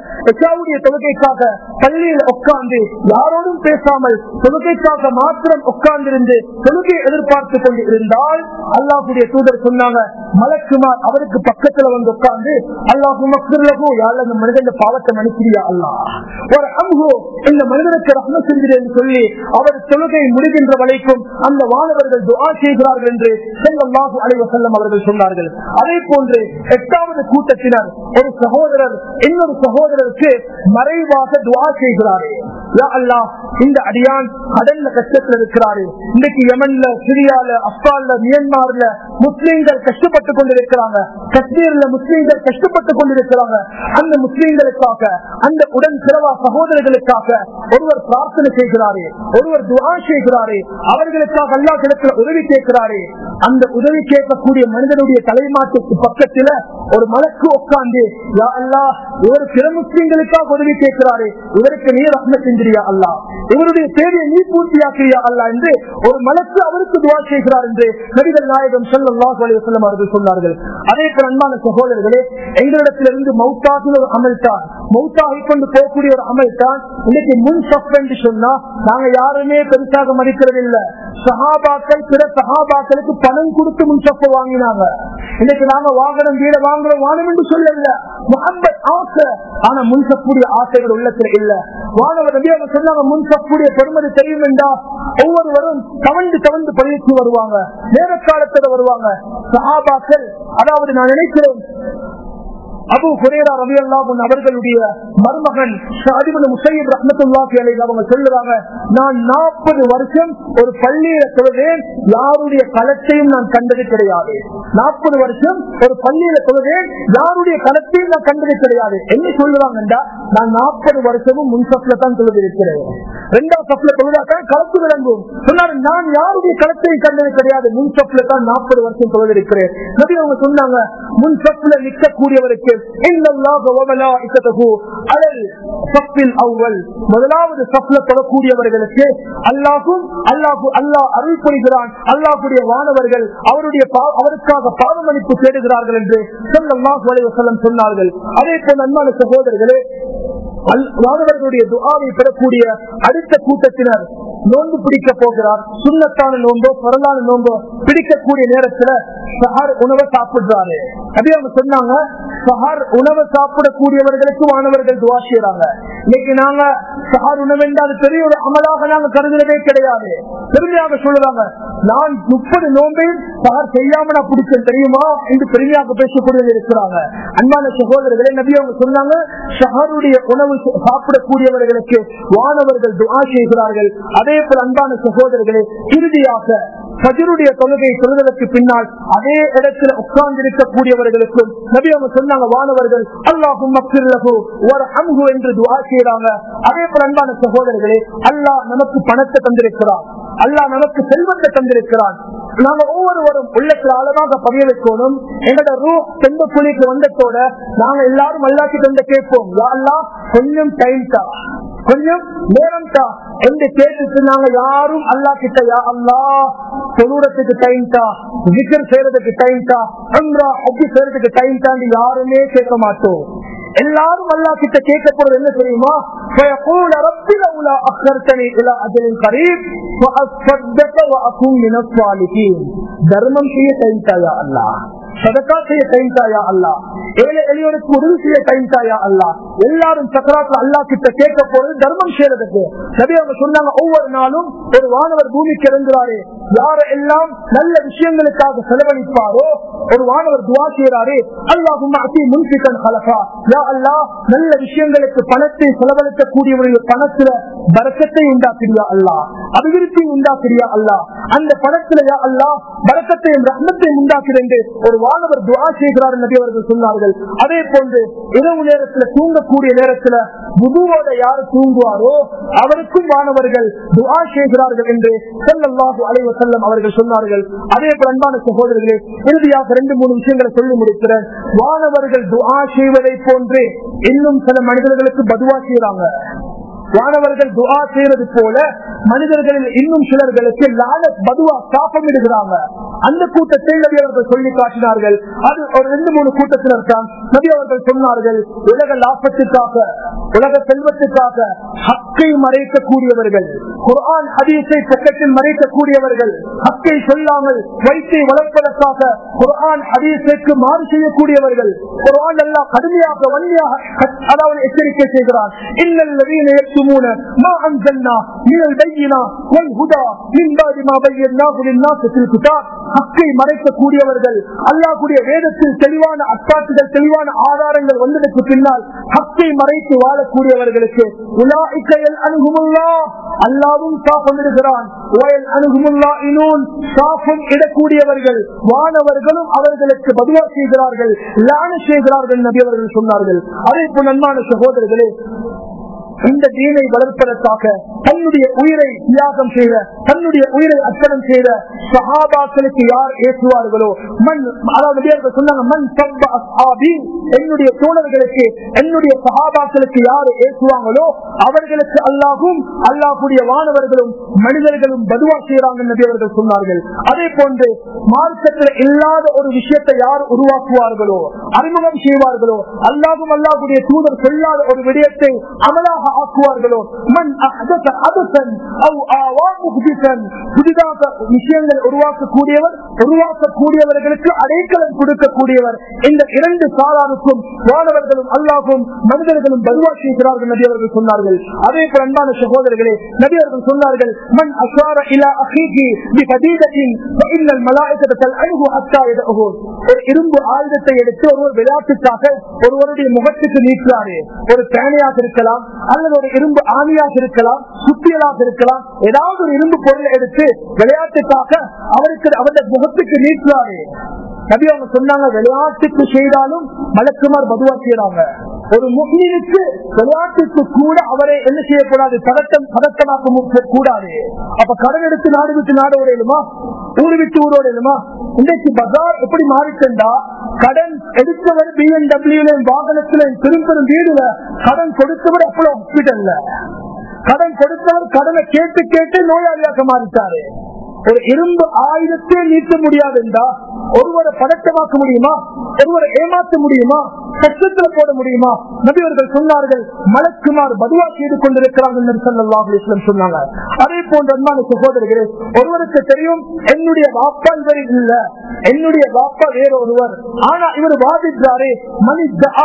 A: எஷாவுடைய தொழுகைக்காக பள்ளியில் உட்கார்ந்து யாரோடும் பேசாமல் தொழுகைக்காக மாத்திரம் உட்கார்ந்திருந்து தொழுகை எதிர்பார்த்து கொண்டு இருந்தால் அல்லாஹுடைய தூதர் சொன்னாங்க மலக்குமார் அவருக்கு பக்கத்துல வந்து உட்கார்ந்து அல்லாஹு மக்களுக்கும் யாழ் அந்த மனிதன் பாவத்தை மன்னிக்கிறியா அல்லாஹ் ஒரு அம்பு இந்த மனிதனுக்கு ரத்ன செஞ்சிரு சொல்லி அவர் தொழுகை முடிகின்ற வரைக்கும் அந்த வானவர்கள் துஆ செய்கிறார்கள் என்று செல்லல்லாஹு அலைஹி வஸல்லம் அவர்கள் சொன்னார்கள் அதே போன்று எட்டாவது கூட்டத்தினர் ஒரு சகோதரர் இன்னொரு சகோதரருக்கு மறைவாக துஆ செய்கிறாரே யா அல்லாஹ் இந்த அடியான் கடல்ல கஷ்டத்தில் இருக்கிறாரு இன்னைக்கு யமன்ல சிரியால அப்கான்ல மியான்மர்ல முஸ்லீம்கள் கஷ்டப்பட்டு கொண்டிருக்கிறாங்க காஷ்மீர்ல முஸ்லீம்கள் கஷ்டப்பட்டு கொண்டிருக்கிறாங்க அந்த முஸ்லீம்களுக்காக அந்த உடன் சிறவா சகோதரர்களுக்காக ஒருவர் பிரார்த்தனை செய்கிறாரே ஒருவர் துவா செய்கிறாரே அவர்களுக்காக அல்லா கிடத்துல உதவி கேட்கிறாரே அந்த உதவி கேட்கக்கூடிய மனிதனுடைய தலைமாட்டுக்கு பக்கத்துல ஒரு மலக்கு உட்கார்ந்து யா அல்லாஹ் இவர் பிற முஸ்லீம்களுக்காக உதவி கேட்கிறாரே இவருக்கு நீ ரத்ன செஞ்சிரியா அல்லா இவருடைய தேவையை நீ பூர்த்தியாக்கிறியா அல்லா என்று ஒரு மலக்கு அவருக்கு துவா செய்கிறார் என்று நபிகள் நாயகம் ஸல்லல்லாஹு அலைஹி வஸல்லம் அவர்கள் சொன்னார்கள் அதே போல அன்பான சகோதரர்களே எங்களிடத்திலிருந்து மௌத்தாகின ஒரு அமல் தான் மௌத்தாகி கொண்டு போகக்கூடிய ஒரு அமல் தான் இன்னைக்கு முன் சப் என்று சொன்னா நாங்க யாருமே பெருசாக மதிக்கிறது இல்ல சஹாபாக்கள் பிற சஹாபாக்களுக்கு பணம் கொடுத்து முன் சப்ப வாங்கினாங்க இன்னைக்கு நாங்க வாகனம் வீட வாங்குறோம் வானம் என்று சொல்லல முகம்மது ஆசை ஆனா முன் சப்புடைய ஆசைகள் உள்ளத்துல இல்ல வானவர் நபி அவங்க சொன்னாங்க முன் சப்புடைய பெருமதி தெரியும் என்றா ஒவ்வொருவரும் தவண்டு தவண்டு பயிற்சி வருவாங்க நேர காலத்துல வருவாங்க சஹாபாக்கள் அதாவது நான் நினைக்கிறேன் அபு ஹுரேரா ரவி அல்லாஹன் அவர்களுடைய மருமகன் ஷாதிபன் முசையீப் ரஹமத்துல்லாஹி அலைஹி அவங்க சொல்லுறாங்க நான் நாற்பது வருஷம் ஒரு பள்ளியில தொழுதேன் யாருடைய களத்தையும் நான் கண்டது கிடையாது நாற்பது வருஷம் ஒரு பள்ளியில தொழுதேன் யாருடைய களத்தையும் நான் கண்டது கிடையாது என்ன சொல்லுவாங்கன்றா நான் நாற்பது வருஷமும் முன் சப்ல தான் தொழுதிருக்கிறேன் ரெண்டாம் சப்ல தொழுதாத்தான் களத்து விளங்கும் சொன்னாரு நான் யாருடைய களத்தையும் கண்டது கிடையாது முன் சப்ல தான் நாற்பது வருஷம் தொழுதிருக்கிறேன் நபி அவங்க சொன்னாங்க முன் சப்ல நிற்கக்கூடியவருக்கு முதலாவது சப்ல தொடக்கூடியவர்களுக்கு அல்லாஹும் அல்லாஹு அல்லாஹ் அருள் புரிகிறான் அல்லாஹுடைய வானவர்கள் அவருடைய அவருக்காக பாவமளிப்பு தேடுகிறார்கள் என்று சொல்லம் சொன்னார்கள் அதே போல் அன்பான சகோதரர்களே மாணவர்களுடைய துஆவை பெறக்கூடிய அடுத்த கூட்டத்தினர் நோன்பு பிடிக்க போகிறார் சுண்ணத்தான நோன்போ பரலான நோன்போ பிடிக்கக்கூடிய நேரத்துல சஹார் உணவை சாப்பிடுறாரு அதே அவங்க சொன்னாங்க சஹார் உணவை சாப்பிடக்கூடியவர்களுக்கு மாணவர்கள் துவா செய்யறாங்க இன்னைக்கு நாங்க சஹார் உணவு என்றால் பெரிய ஒரு அமலாக நாங்க கருதுறதே கிடையாது பெருமையாக சொல்லுவாங்க நான் முப்பது நோன்பை சஹார் செய்யாம நான் பிடிச்சேன் தெரியுமா என்று பெருமையாக பேசக்கூடியது இருக்கிறாங்க அன்பான சகோதரர்களே நபி அவங்க சொன்னாங்க சஹாருடைய உணவு சாப்பிடக்கூடியவர்களுக்கு வானவர்கள் துவா செய்கிறார்கள் அதே போல அன்பான சகோதரர்களே இறுதியாக பஜருடைய தொழுகை சொல்வதற்கு பின்னால் அதே இடத்துல உட்கார்ந்து இருக்கக்கூடியவர்களுக்கும் நபி அவங்க சொன்னாங்க வானவர்கள் அல்லாஹும் மக்கிரகு ஒரு அம்பு என்று துவா செய்யறாங்க அதே போல அன்பான சகோதரர்களே அல்லாஹ் நமக்கு பணத்தை தந்திருக்கிறான் அல்லாஹ் நமக்கு செல்வத்தை தந்திருக்கிறான் நாங்க ஒவ்வொருவரும் உள்ளத்துல ஆழமாக பதிய வைக்கணும் எங்களோட ரூ செந்த குழிக்கு வந்ததோட நாங்க எல்லாரும் அல்லாக்கு தந்த கேட்போம் அல்லா கொஞ்சம் டைம் தான் கொஞ்சம் நேரம் தான் என்று கேட்டுட்டு நாங்க யாரும் அல்லா கிட்ட யா அல்லா தொழுறதுக்கு டைம் தான் விக்கர் செய்யறதுக்கு டைம் தான் அம்ரா அஜி செய்யறதுக்கு டைம் தான் யாருமே கேட்க மாட்டோம் எல்லாரும் அல்லா கிட்ட கேட்க போறது என்ன தெரியுமா فيقول رب لولا اخرتني الى اجل قريب فاصدق واكون من الصالحين தர்மம் செய்ய டைம் தாயா அல்லாஹ் சதக்கா செய்ய டைம் தாயா அல்லா ஏழை எளியோருக்கு உதவி செய்ய டைம் தாயா அல்லா எல்லாரும் சக்கராத்துல அல்லா கிட்ட கேட்க போறது தர்மம் செய்யறதுக்கு நபி அவங்க சொன்னாங்க ஒவ்வொரு நாளும் ஒரு வானவர் பூமிக்கு இறங்குறாரு யார எல்லாம் நல்ல விஷயங்களுக்காக செலவழிப்பாரோ ஒரு வானவர் துவா செய்யறாரு அல்லாஹும் அதி முன்பிக்கன் கலகா யா அல்லா நல்ல விஷயங்களுக்கு பணத்தை செலவழிக்கக்கூடியவர்கள் பணத்துல பரக்கத்தை உண்டாக்குறியா அல்லா அபிவிருத்தி உண்டாக்குறியா அல்லா அந்த பணத்துல யா அல்லா பரக்கத்தையும் ரத்னத்தையும் உண்டாக்குறேன் ஒரு வானவர் துவா செய்கிறார் நபி அவர்கள் சொன்னார்கள் அதே போன்று இரவு நேரத்துல தூங்கக்கூடிய நேரத்துல புதுவோட யாரு தூங்குவாரோ அவருக்கும் வானவர்கள் துவா செய்கிறார்கள் என்று செல்லல்லாஹு அலைவ செல்லம் அவர்கள் சொன்னார்கள் அதே போல அன்பான சகோதரர்களே இறுதியாக ரெண்டு மூணு விஷயங்களை சொல்லி முடிக்கிறேன் வானவர்கள் துவா செய்வதை போன்று இன்னும் சில மனிதர்களுக்கு பதுவா செய்யறாங்க வானவர்கள் துவா செய்யறது போல மனிதர்களில் இன்னும் சிலர்களுக்கு லால பதுவா சாப்பமிடுகிறாங்க அந்த கூட்டத்தை நபி அவர்கள் சொல்லி காட்டினார்கள் அது ஒரு ரெண்டு மூணு கூட்டத்தினர் தான் நபி அவர்கள் சொன்னார்கள் உலக லாபத்துக்காக உலக செல்வத்துக்காக ஹக்கை மறைக்கக்கூடியவர்கள் குர்ஆன் ஹதீஸை பக்கத்தில் மறைக்கக்கூடியவர்கள் ஹக்கை சொல்லாமல் வயிற்றை வளர்ப்பதற்காக குர்ஆன் ஹதீஸுக்கு மாறு செய்யக்கூடியவர்கள் குர்ஆன் எல்லாம் கடுமையாக வன்மையாக அதாவது எச்சரிக்கை செய்கிறார் இன்னல்லதீன யக்துமூன மா அன்ஸல்னா மினல் பையினா வல் ஹுதா மின் பாதி மா பையன்னாஹு லின்னாஸி ஃபில் கிதாப் ஹக்கை மறைக்கக்கூடியவர்கள் அல்லாஹ்வுடைய வேதத்தில் தெளிவான அத்தாட்சிகள் தெளிவான ஆதாரங்கள் வந்ததற்கு பின்னால் ஹக்கை மறைத்து வாழக்கூடியவர்களுக்கு உலாஇக்கையல் அணுகுமுல்லா அல்லாவும் சாபம் இடுகிறான் வயல் அணுகுமுல்லா இனூன் சாபம் இடக்கூடியவர்கள் வானவர்களும் அவர்களுக்கு பதுவா செய்கிறார்கள் லான செய்கிறார்கள் நபி அவர்கள் சொன்னார்கள் அதே போல் நன்மான சகோதரர்களே இந்த தீனை வளர்ப்பதற்காக தன்னுடைய உயிரை தியாகம் செய்த தன்னுடைய உயிரை அர்ப்பணம் செய்த சஹாபாக்களுக்கு யார் ஏற்றுவார்களோ மண் அதாவது நபியர்கள் சொன்னாங்க மண் சப்ப அஸ்ஹாபி என்னுடைய தோழர்களுக்கு என்னுடைய சஹாபாக்களுக்கு யார் ஏற்றுவாங்களோ அவர்களுக்கு அல்லாஹும் அல்லாஹுடைய வானவர்களும் மனிதர்களும் பதுவா செய்யறாங்க நபி அவர்கள் சொன்னார்கள் அதே போன்று மார்க்கத்தில் இல்லாத ஒரு விஷயத்தை யார் உருவாக்குவார்களோ அறிமுகம் செய்வார்களோ அல்லாஹும் அல்லாஹுடைய தூதர் சொல்லாத ஒரு விடயத்தை அமலாக ஆக்குவார்களோ மண் அஹதஸ ஹதஸன் அவ் ஆவா முஹ்திஸன் புதிதாக விஷயங்கள் உருவாக்கக்கூடியவர் உருவாக்கக்கூடியவர்களுக்கு அடைக்கலம் கொடுக்கக்கூடியவர் இந்த இரண்டு சாராருக்கும் வானவர்களும் அல்லாஹும் மனிதர்களும் பதுவா செய்கிறார்கள் நபி அவர்கள் சொன்னார்கள் அதே போல அன்பான சகோதரர்களே நபி அவர்கள் சொன்னார்கள் மண் அஷார இலா அஹீகி பி பதீதத்தின் இன்னல் மலாயிகத தல்அன்ஹு ஹத்தா யதஹு ஒரு இரும்பு ஆயுதத்தை எடுத்து ஒருவர் விளையாட்டுக்காக ஒருவருடைய முகத்துக்கு நீக்குறாரு ஒரு பேனையாக இருக்கலாம் அல்லது ஒரு இரும்பு ஆணியாக இருக்கலாம் சுத்தியலாக இருக்கலாம் ஏதாவது ஒரு இரும்பு பொருளை எடுத்து விளையாட்டுக்காக அவருக்கு அவருடைய முகத்துக்கு நீக்குறாரு நபி அவங்க சொன்னாங்க விளையாட்டுக்கு செய்தாலும் மலக்குமார் பதுவா செய்யறாங்க ஒரு முஸ்லீமுக்கு விளையாட்டுக்கு கூட அவரை என்ன செய்யக்கூடாது பதட்டம் பதட்டமாக்க கூடாது அப்ப கடன் எடுத்து நாடு விட்டு நாடு ஓடையிலுமா ஊரு விட்டு ஊர் ஓடையிலுமா இன்றைக்கு பஜார் எப்படி மாறிட்டா கடன் எடுத்தவர் பிஎன்டபிள்யூல வாகனத்துல பெரும் பெரும் வீடுல கடன் கொடுத்தவர் அப்போ ஹாஸ்பிட்டல்ல கடன் கொடுத்தவர் கடனை கேட்டு கேட்டு நோயாளியாக மாறிட்டாரு ஒரு இரும்பு ஆயுதத்தை நீக்க முடியாது என்றா ஒருவரை பதட்டமாக்க முடியுமா ஒருவரை ஏமாற்ற முடியுமா கஷ்டத்துல போட முடியுமா நபியவர்கள் சொன்னார்கள் மலக்குமார் பதுவா செய்து கொண்டிருக்கிறார்கள் சொன்னாங்க அதே போன்ற அன்பான சகோதரர்களே ஒருவருக்கு தெரியும் என்னுடைய வாப்பா இவர் இல்ல என்னுடைய வாப்பா வேற ஒருவர் ஆனா இவர் வாதித்தாரே மணி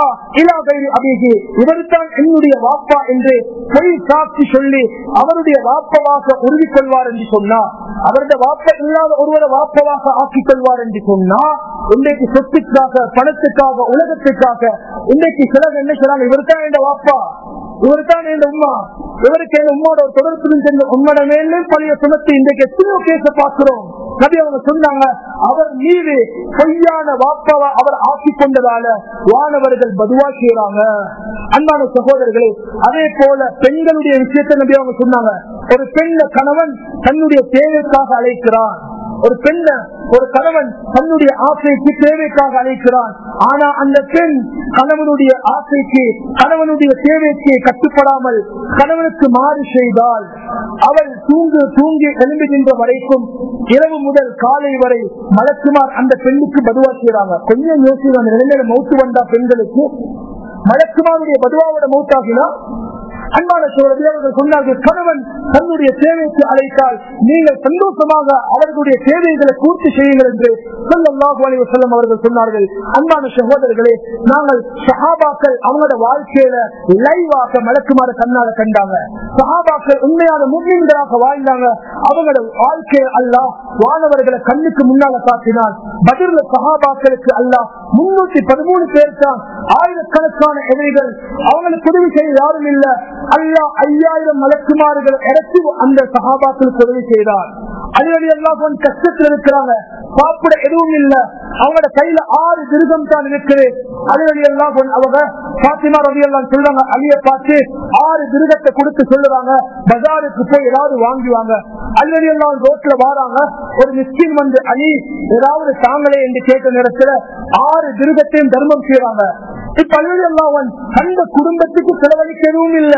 A: அபிகி இவர்தான் என்னுடைய வாப்பா என்று பொய் சாட்சி சொல்லி அவருடைய வாப்பவாக உறுதி கொள்வார் என்று சொன்னார் அவருடைய வாப்ப இல்லாத ஒருவரை வாப்பவாக ஆக்கிக் கொள்வார் என்று சொன்னா இன்றைக்கு சொத்துக்காக பணத்துக்காக உலகத்துக்காக இன்றைக்கு சிலர் என்ன சொல்றாங்க இவர்தான் என் வாப்பா இவர்தான் என் உமா இவருக்கு என் உம்மோட ஒரு தொடர்பு சென்ற உம்மோட மேலே பழைய சுமத்தி இன்றைக்கு எத்தனையோ கேச பார்க்கிறோம் நபி அவங்க சொன்னாங்க அவர் மீது பொய்யான வாப்பாவை அவர் ஆக்கிக் கொண்டதால வானவர்கள் பதுவா செய்யறாங்க அன்பான சகோதரர்களே அதே போல பெண்களுடைய விஷயத்தை நபி அவங்க சொன்னாங்க ஒரு பெண்ண கணவன் தன்னுடைய தேவைக்காக அழைக்கிறான் ஒரு பெண்ண ஒரு கணவன் தன்னுடைய ஆசைக்கு தேவைக்காக அழைக்கிறான் ஆனா அந்த பெண் கணவனுடைய ஆசைக்கு கணவனுடைய தேவைக்கு கட்டுப்படாமல் கணவனுக்கு மாறு செய்தால் அவள் தூங்கு தூங்கி எழும்புகின்ற வரைக்கும் இரவு முதல் காலை வரை மலக்குமார் அந்த பெண்ணுக்கு பதுவா செய்யறாங்க கொஞ்சம் யோசிச்சு அந்த நிலைமையில மௌத்து வந்தா பெண்களுக்கு மலக்குமாருடைய பதுவாவோட மௌத்தாகினா அன்பான சோழர்கள் அவர்கள் சொன்னார்கள் கணவன் தன்னுடைய தேவைக்கு அழைத்தால் நீங்கள் சந்தோஷமாக அவர்களுடைய தேவைகளை பூர்த்தி செய்யுங்கள் என்று சொல்லல்லாஹு செல்லம் அவர்கள் சொன்னார்கள் அன்பான சகோதரர்களே நாங்கள் சஹாபாக்கள் அவங்களோட வாழ்க்கையில லைவாக மலக்குமாறு கண்ணால கண்டாங்க சஹாபாக்கள் உண்மையான முஸ்லிம்களாக வாழ்ந்தாங்க அவங்களோட வாழ்க்கையை அல்ல வானவர்களை கண்ணுக்கு முன்னால காட்டினால் பதில சஹாபாக்களுக்கு அல்ல முன்னூத்தி பதிமூணு பேர் தான் ஆயிரக்கணக்கான எதிரிகள் அவங்களுக்கு உதவி செய்ய யாரும் இல்ல அல்லா ஐயாயிரம் மலக்குமாறுகள் இறக்கி அந்த சகாபாக்களுக்கு உதவி செய்தார் அடிக்கடி எல்லாம் கொஞ்சம் கஷ்டத்தில் இருக்கிறாங்க சாப்பிட எதுவும் இல்ல அவங்களோட கையில ஆறு திருகம் தான் இருக்குது அடிக்கடி எல்லாம் அவங்க பாத்திமா ரவி எல்லாம் சொல்றாங்க அழிய பார்த்து ஆறு திருகத்தை கொடுத்து சொல்லுறாங்க பஜாருக்கு போய் ஏதாவது வாங்குவாங்க அடிக்கடி எல்லாம் ரோட்ல வாராங்க ஒரு மிஸ்கின் வந்து அலி ஏதாவது தாங்களே என்று கேட்ட நேரத்துல ஆறு திருகத்தையும் தர்மம் செய்யறாங்க இப்ப அழிவு எல்லாம் அந்த குடும்பத்துக்கு செலவழிக்க எதுவும் இல்ல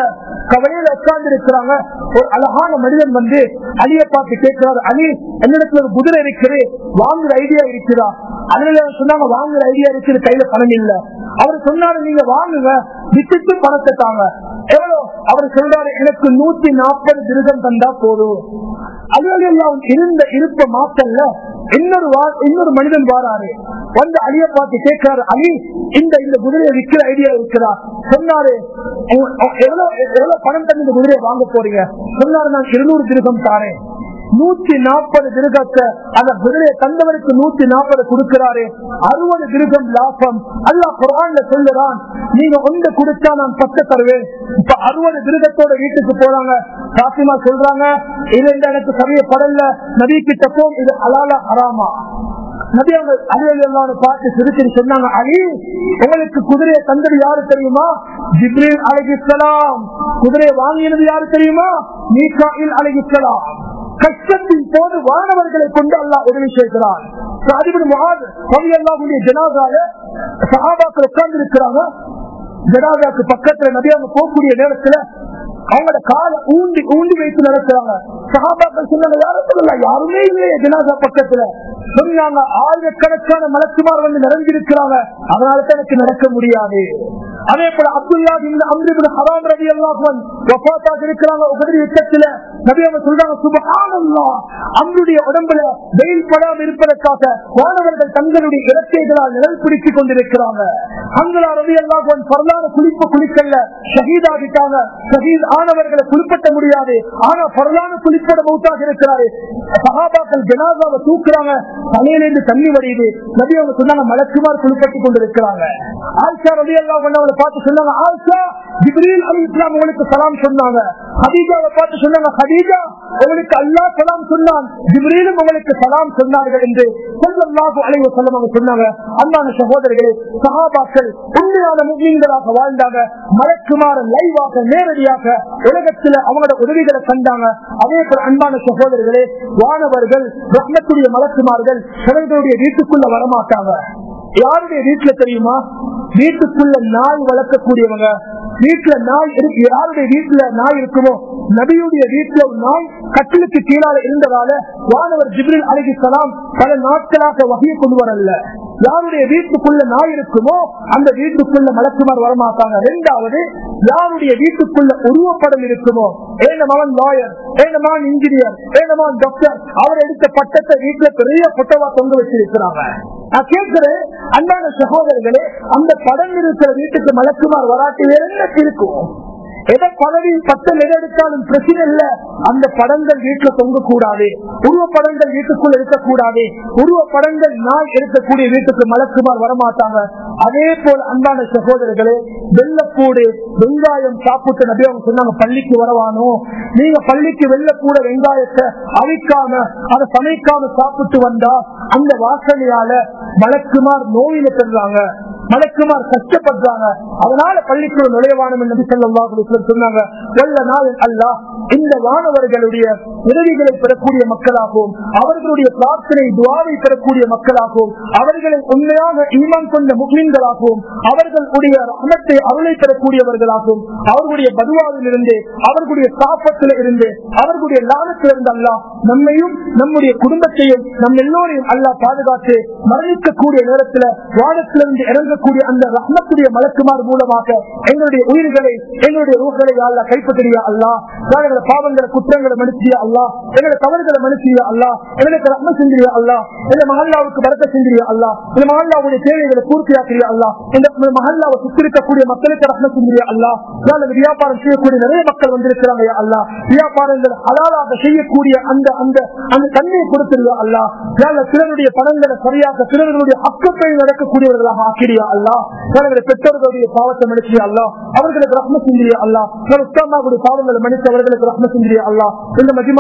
A: கவலையில உட்கார்ந்து இருக்கிறாங்க ஒரு அழகான மனிதன் வந்து அலியை பார்த்து கேட்கிறார் அலி என்னிடத்துல ஒரு குதிரை இருக்குது வாங்குற ஐடியா இருக்குதா அதுல சொன்னாங்க வாங்குற ஐடியா இருக்குது கையில பணம் இல்ல அவர் சொன்னாரு நீங்க வாங்குங்க வித்துட்டு பணத்தை தாங்க எவ்வளவு அவர் சொல்றாரு எனக்கு நூத்தி நாற்பது திருகம் தந்தா போதும் அதுவெல்லாம் இருந்த இருப்ப மாத்தல்ல இன்னொரு வா- இன்னொரு மனிதன் வாராரு வந்து அலிய பார்த்து கேட்கிறாரு அலி இந்த இந்த குதிரையை விற்கிற ஐடியா இருக்கிறா சொன்னாரு உங்க- உங்க- எவ்வளவு எவ்வளவு பணம் தந்து இந்த குதிரையை வாங்க போறீங்க சொன்னாரு நான் இருநூறு திருகம் தாரேன் நூத்தி நாற்பது திருகத்தை அந்த குதிரையை தந்தவருக்கு நூத்தி நாற்பது கொடுக்கிறாரு அறுபது திருகம் லாபம் அல்லாஹ் குரான்ல சொல்லுறான் நீங்க ஒன்று கொடுத்தா நான் பத்து தருவேன் இப்ப அறுபது திருகத்தோட வீட்டுக்கு போறாங்க பாத்திமா சொல்றாங்க இது இந்த எனக்கு சரிய படல நபி கிட்ட போ இது அலாலா ஹராமா நபி அவங்க அலியல்லான்னு பார்த்து சிரிச்சு சொன்னாங்க அலி உங்களுக்கு குதிரையை தந்தது யாரு தெரியுமா ஜிப்ரீல் அலைஹிஸ்ஸலாம் குதிரையை வாங்கினது யாரு தெரியுமா மீகாயில் அலைஹிஸ்ஸலாம் கஷ்டத்தின் போது வானவர்களை கொண்டு அல்லாஹ் உதவி செய்கிறான் சாதிபுன் முஆத் ரலியல்லாஹுடைய ஜனாசால சஹாபாக்கள் உட்கார்ந்து இருக்கிறாங்க ஜனாதாக்கு பக்கத்துல நபி அவங்க போகக்கூடிய நேரத்துல அவங்களோட காலை ஊண்டி ஊண்டி வைத்து நடக்கிறாங்க சகாபாக்கள் சொன்னாங்க யாரும் சொல்லல யாருமே இல்லையே ஜனாதா பக்கத்துல சொன்னாங்க ஆயிரக்கணக்கான மலக்குமார் வந்து நிறைஞ்சிருக்கிறாங்க அதனால தான் எனக்கு நடக்க முடியாது அதே போல அப்துல்லா இந்த அம்ரிபுல் ஹராம் ரவி அல்லாஹன் வஃபாத்தாக இருக்கிறாங்க உபரி யுத்தத்துல நபி அவங்க சொல்றாங்க சுபஹானல்லாஹ் அம்ருடைய உடம்புல வெயில் படாம இருப்பதற்காக மாணவர்கள் தங்களுடைய இலக்கைகளால் நிழல் பிடித்துக் கொண்டிருக்கிறாங்க அங்களா ரவி அல்லாஹன் பரலான குளிப்பு குளிக்கல்ல ஷஹீத் ஆகிட்டாங்க ஷஹீத் ஆனவர்களை குறிப்பிட்ட முடியாது ஆனா பரலான குளிப்போட மௌத்தாக இருக்கிறாரு சகாபாக்கள் ஜனாதாவை தூக்குறாங்க தலையிலிருந்து தண்ணி வடியுது நபி அவங்க சொன்னாங்க மலக்குமார் குளிப்பட்டுக் கொண்டிருக்கிறாங்க ஆயிஷா ரவி அல்லா அவங்களை பார்த்து சொன்னாங்க ஆயிஷா ஜிப்ரீல் அலி இஸ்லாம் உங்களுக்கு சலாம் சொன்னாங்க ஹதீஜாவை பார்த்து சொன்னாங்க ஹதீஜா உங்களுக்கு அல்லாஹ் சலாம் சொன்னான் ஜிப்ரீலும் உங்களுக்கு சலாம் சொன்னார்கள் என்று சொல்லல்லாஹு அலைஹி வஸல்லம் அவங்க சொன்னாங்க அன்பான சகோதரர்களே சஹாபாக்கள் உண்மையான முஸ்லிம்களாக வாழ்ந்தாங்க மலக்குமார லைவாக நேரடியாக உலகத்துல அவங்களோட உதவிகளை கண்டாங்க அதே போல அன்பான சகோதரர்களே வானவர்கள் ரத்னத்துடைய மலக்குமார்கள் சிலர்களுடைய வீட்டுக்குள்ள வரமாட்டாங்க யாருடைய வீட்டுல தெரியுமா வீட்டுக்குள்ள நாய் வளர்க்கக்கூடியவங்க வீட்டுல நாய் இருக்கு யாருடைய வீட்டுல நாய் இருக்குமோ நபியுடைய வீட்டுல ஒரு நாய் கட்டிலுக்கு கீழால இருந்ததால வானவர் ஜிப்ரில் அலிகிசலாம் பல நாட்களாக வகையை கொண்டு வரல யாருடைய வீட்டுக்குள்ள நாய் இருக்குமோ அந்த வீட்டுக்குள்ள மலக்குமார் வரமாட்டாங்க ரெண்டாவது யாருடைய வீட்டுக்குள்ள உருவப்படம் இருக்குமோ ஏன மகன் லாயர் ஏன மகன் இன்ஜினியர் ஏன மகன் டாக்டர் அவர் எடுத்த பட்டத்தை வீட்டுல பெரிய புட்டவா தொங்க வச்சிருக்கிறாங்க நான் கேட்கிறேன் அன்பான சகோதரர்களே அந்த படம் இருக்கிற வீட்டுக்கு மலக்குமார் வராட்டி வேற என்ன இருக்கும் எதை பதவி பட்டம் எதை எடுத்தாலும் பிரச்சனை இல்ல அந்த படங்கள் வீட்டுல தொங்க கூடாது உருவ படங்கள் வீட்டுக்குள்ள இருக்கக்கூடாது உருவ படங்கள் நாள் இருக்கக்கூடிய வீட்டுக்கு மலக்குமார் வரமாட்டாங்க அதே போல அன்பான சகோதரர்களே வெள்ளப்பூடு வெங்காயம் சாப்பிட்டு நபி அவங்க சொன்னாங்க பள்ளிக்கு வரவானோ நீங்க பள்ளிக்கு வெள்ளப்பூட வெங்காயத்தை அவிக்காம அதை சமைக்காம சாப்பிட்டு வந்தா அந்த வாசனையால மலக்குமார் நோயில பெறுறாங்க மலக்குமார் கஷ்டப்படுறாங்க அதனால பள்ளிக்குள்ள நுழைவானம் என்று சொல்லலாம் சொன்னாங்க வல்ல நாள் அல்லாஹ் இந்த வானவர்களுடைய உதவிகளை பெறக்கூடிய மக்களாகவும் அவர்களுடைய பிரார்த்தனை துவாவை பெறக்கூடிய மக்களாகவும் அவர்களை உண்மையாக ஈமான் கொண்ட முஸ்லிம்களாகவும் அவர்களுடைய ரமத்தை அருளை பெறக்கூடியவர்களாகவும் அவர்களுடைய பதுவாவில் இருந்து அவர்களுடைய சாப்பத்தில் இருந்து அவர்களுடைய லானத்தில் இருந்து அல்லாஹ் நம்மையும் நம்முடைய குடும்பத்தையும் நம் எல்லோரையும் அல்லாஹ் பாதுகாத்து மரணிக்கக்கூடிய நேரத்தில் வானத்திலிருந்து இறங்கக்கூடிய அந்த ரஹ்மத்துடைய மலக்குமார் மூலமாக எங்களுடைய உயிர்களை எங்களுடைய ரூகளை அல்லா கைப்பற்றியா அல்லா எங்களை பாவங்களை குற்றங்களை மனுச்சியா அல்லா எங்களை தவறுகளை மனுச்சியா அல்லா எங்களுக்கு ரத்ன செஞ்சிரியா அல்லா இந்த மஹல்லாவுக்கு பறக்க செஞ்சிரியா அல்லா இந்த மஹல்லாவுடைய தேவைகளை பூர்த்தியாக்கிறியா அல்லா இந்த மஹல்லாவை சுத்திருக்கக்கூடிய மக்களுக்கு ரத்ன செஞ்சிரியா அல்லா இந்த வியாபாரம் செய்யக்கூடிய நிறைய மக்கள் வந்திருக்கிறாங்க அல்லா வியாபாரங்கள் அலாலாக செய்யக்கூடிய அந்த அந்த அந்த தன்மையை கொடுத்திருயா அல்லா சிலருடைய பணங்களை சரியாக சிலர்களுடைய அக்கப்பை நடக்கக்கூடியவர்களாக ஆக்கிறியா அல்லா சிலருடைய பெற்றோர்களுடைய பாவத்தை மனுச்சியா அல்லா அவர்களுக்கு ரத்ன செஞ்சிரியா அல்லா உஸ்தாமாவுடைய பாவங்களை மன்னித்து அவர்களுக்கு ரத்ன செஞ்சிரியா அல்லா இந்த மஜிமா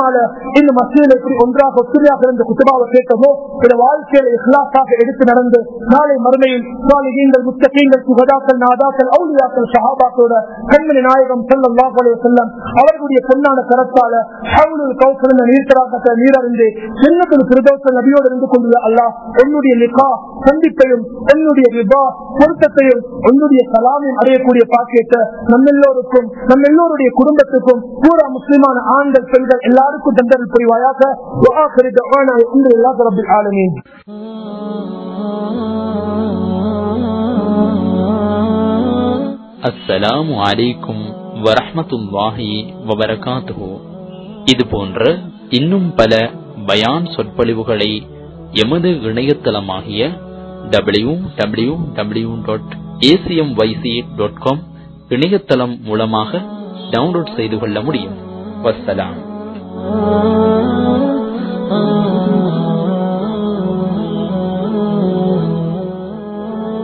A: முன்னால இந்த மசீதில் எப்படி ஒன்றாக ஒத்துமையாக இருந்த குத்துபாவை கேட்டமோ இந்த வாழ்க்கையில இஹ்லாஸாக எடுத்து நடந்து நாளை மறுமையில் சாலிகீங்கள் முத்தகீங்கள் சுகதாக்கள் நாதாக்கள் அவுலியாக்கள் சஹாபாக்களோட கண்மணி நாயகம் ஸல்லல்லாஹு அலைஹி வஸல்லம் அவர்களுடைய பொன்னான கரத்தால ஹவுலுல் கௌசர் என்ற நீர்த்தராக்கத்தை நீரறிந்து ஜன்னத்துல் ஃபிர்தௌஸ் நபியோடு இருந்து கொண்டு அல்லாஹ் உன்னுடைய லிகா சந்திப்பையும் உன்னுடைய ரிபா பொருத்தத்தையும் உன்னுடைய சலாமையும் அடையக்கூடிய பாக்கியத்தை நம்ம எல்லோருக்கும் நம்ம எல்லோருடைய குடும்பத்துக்கும் பூரா முஸ்லிமான ஆண்கள் பெண்கள் எல்லாருக்கும் தந்தல் புரிவாயாக وآخر دعوانا الحمد لله رب العالمين
B: அஸ்ஸலாமு அலைக்கும் வரஹ்மத்துல்லாஹி வபரகாத்துஹு இது போன்ற இன்னும் பல பயான் சொற்பொழிவுகளை எமது இணையதளமாகிய W W W dot ACM YC dot com இணையதளம் மூலமாக டவுன்லோட் செய்து கொள்ள முடியும் வஸ்ஸலாம்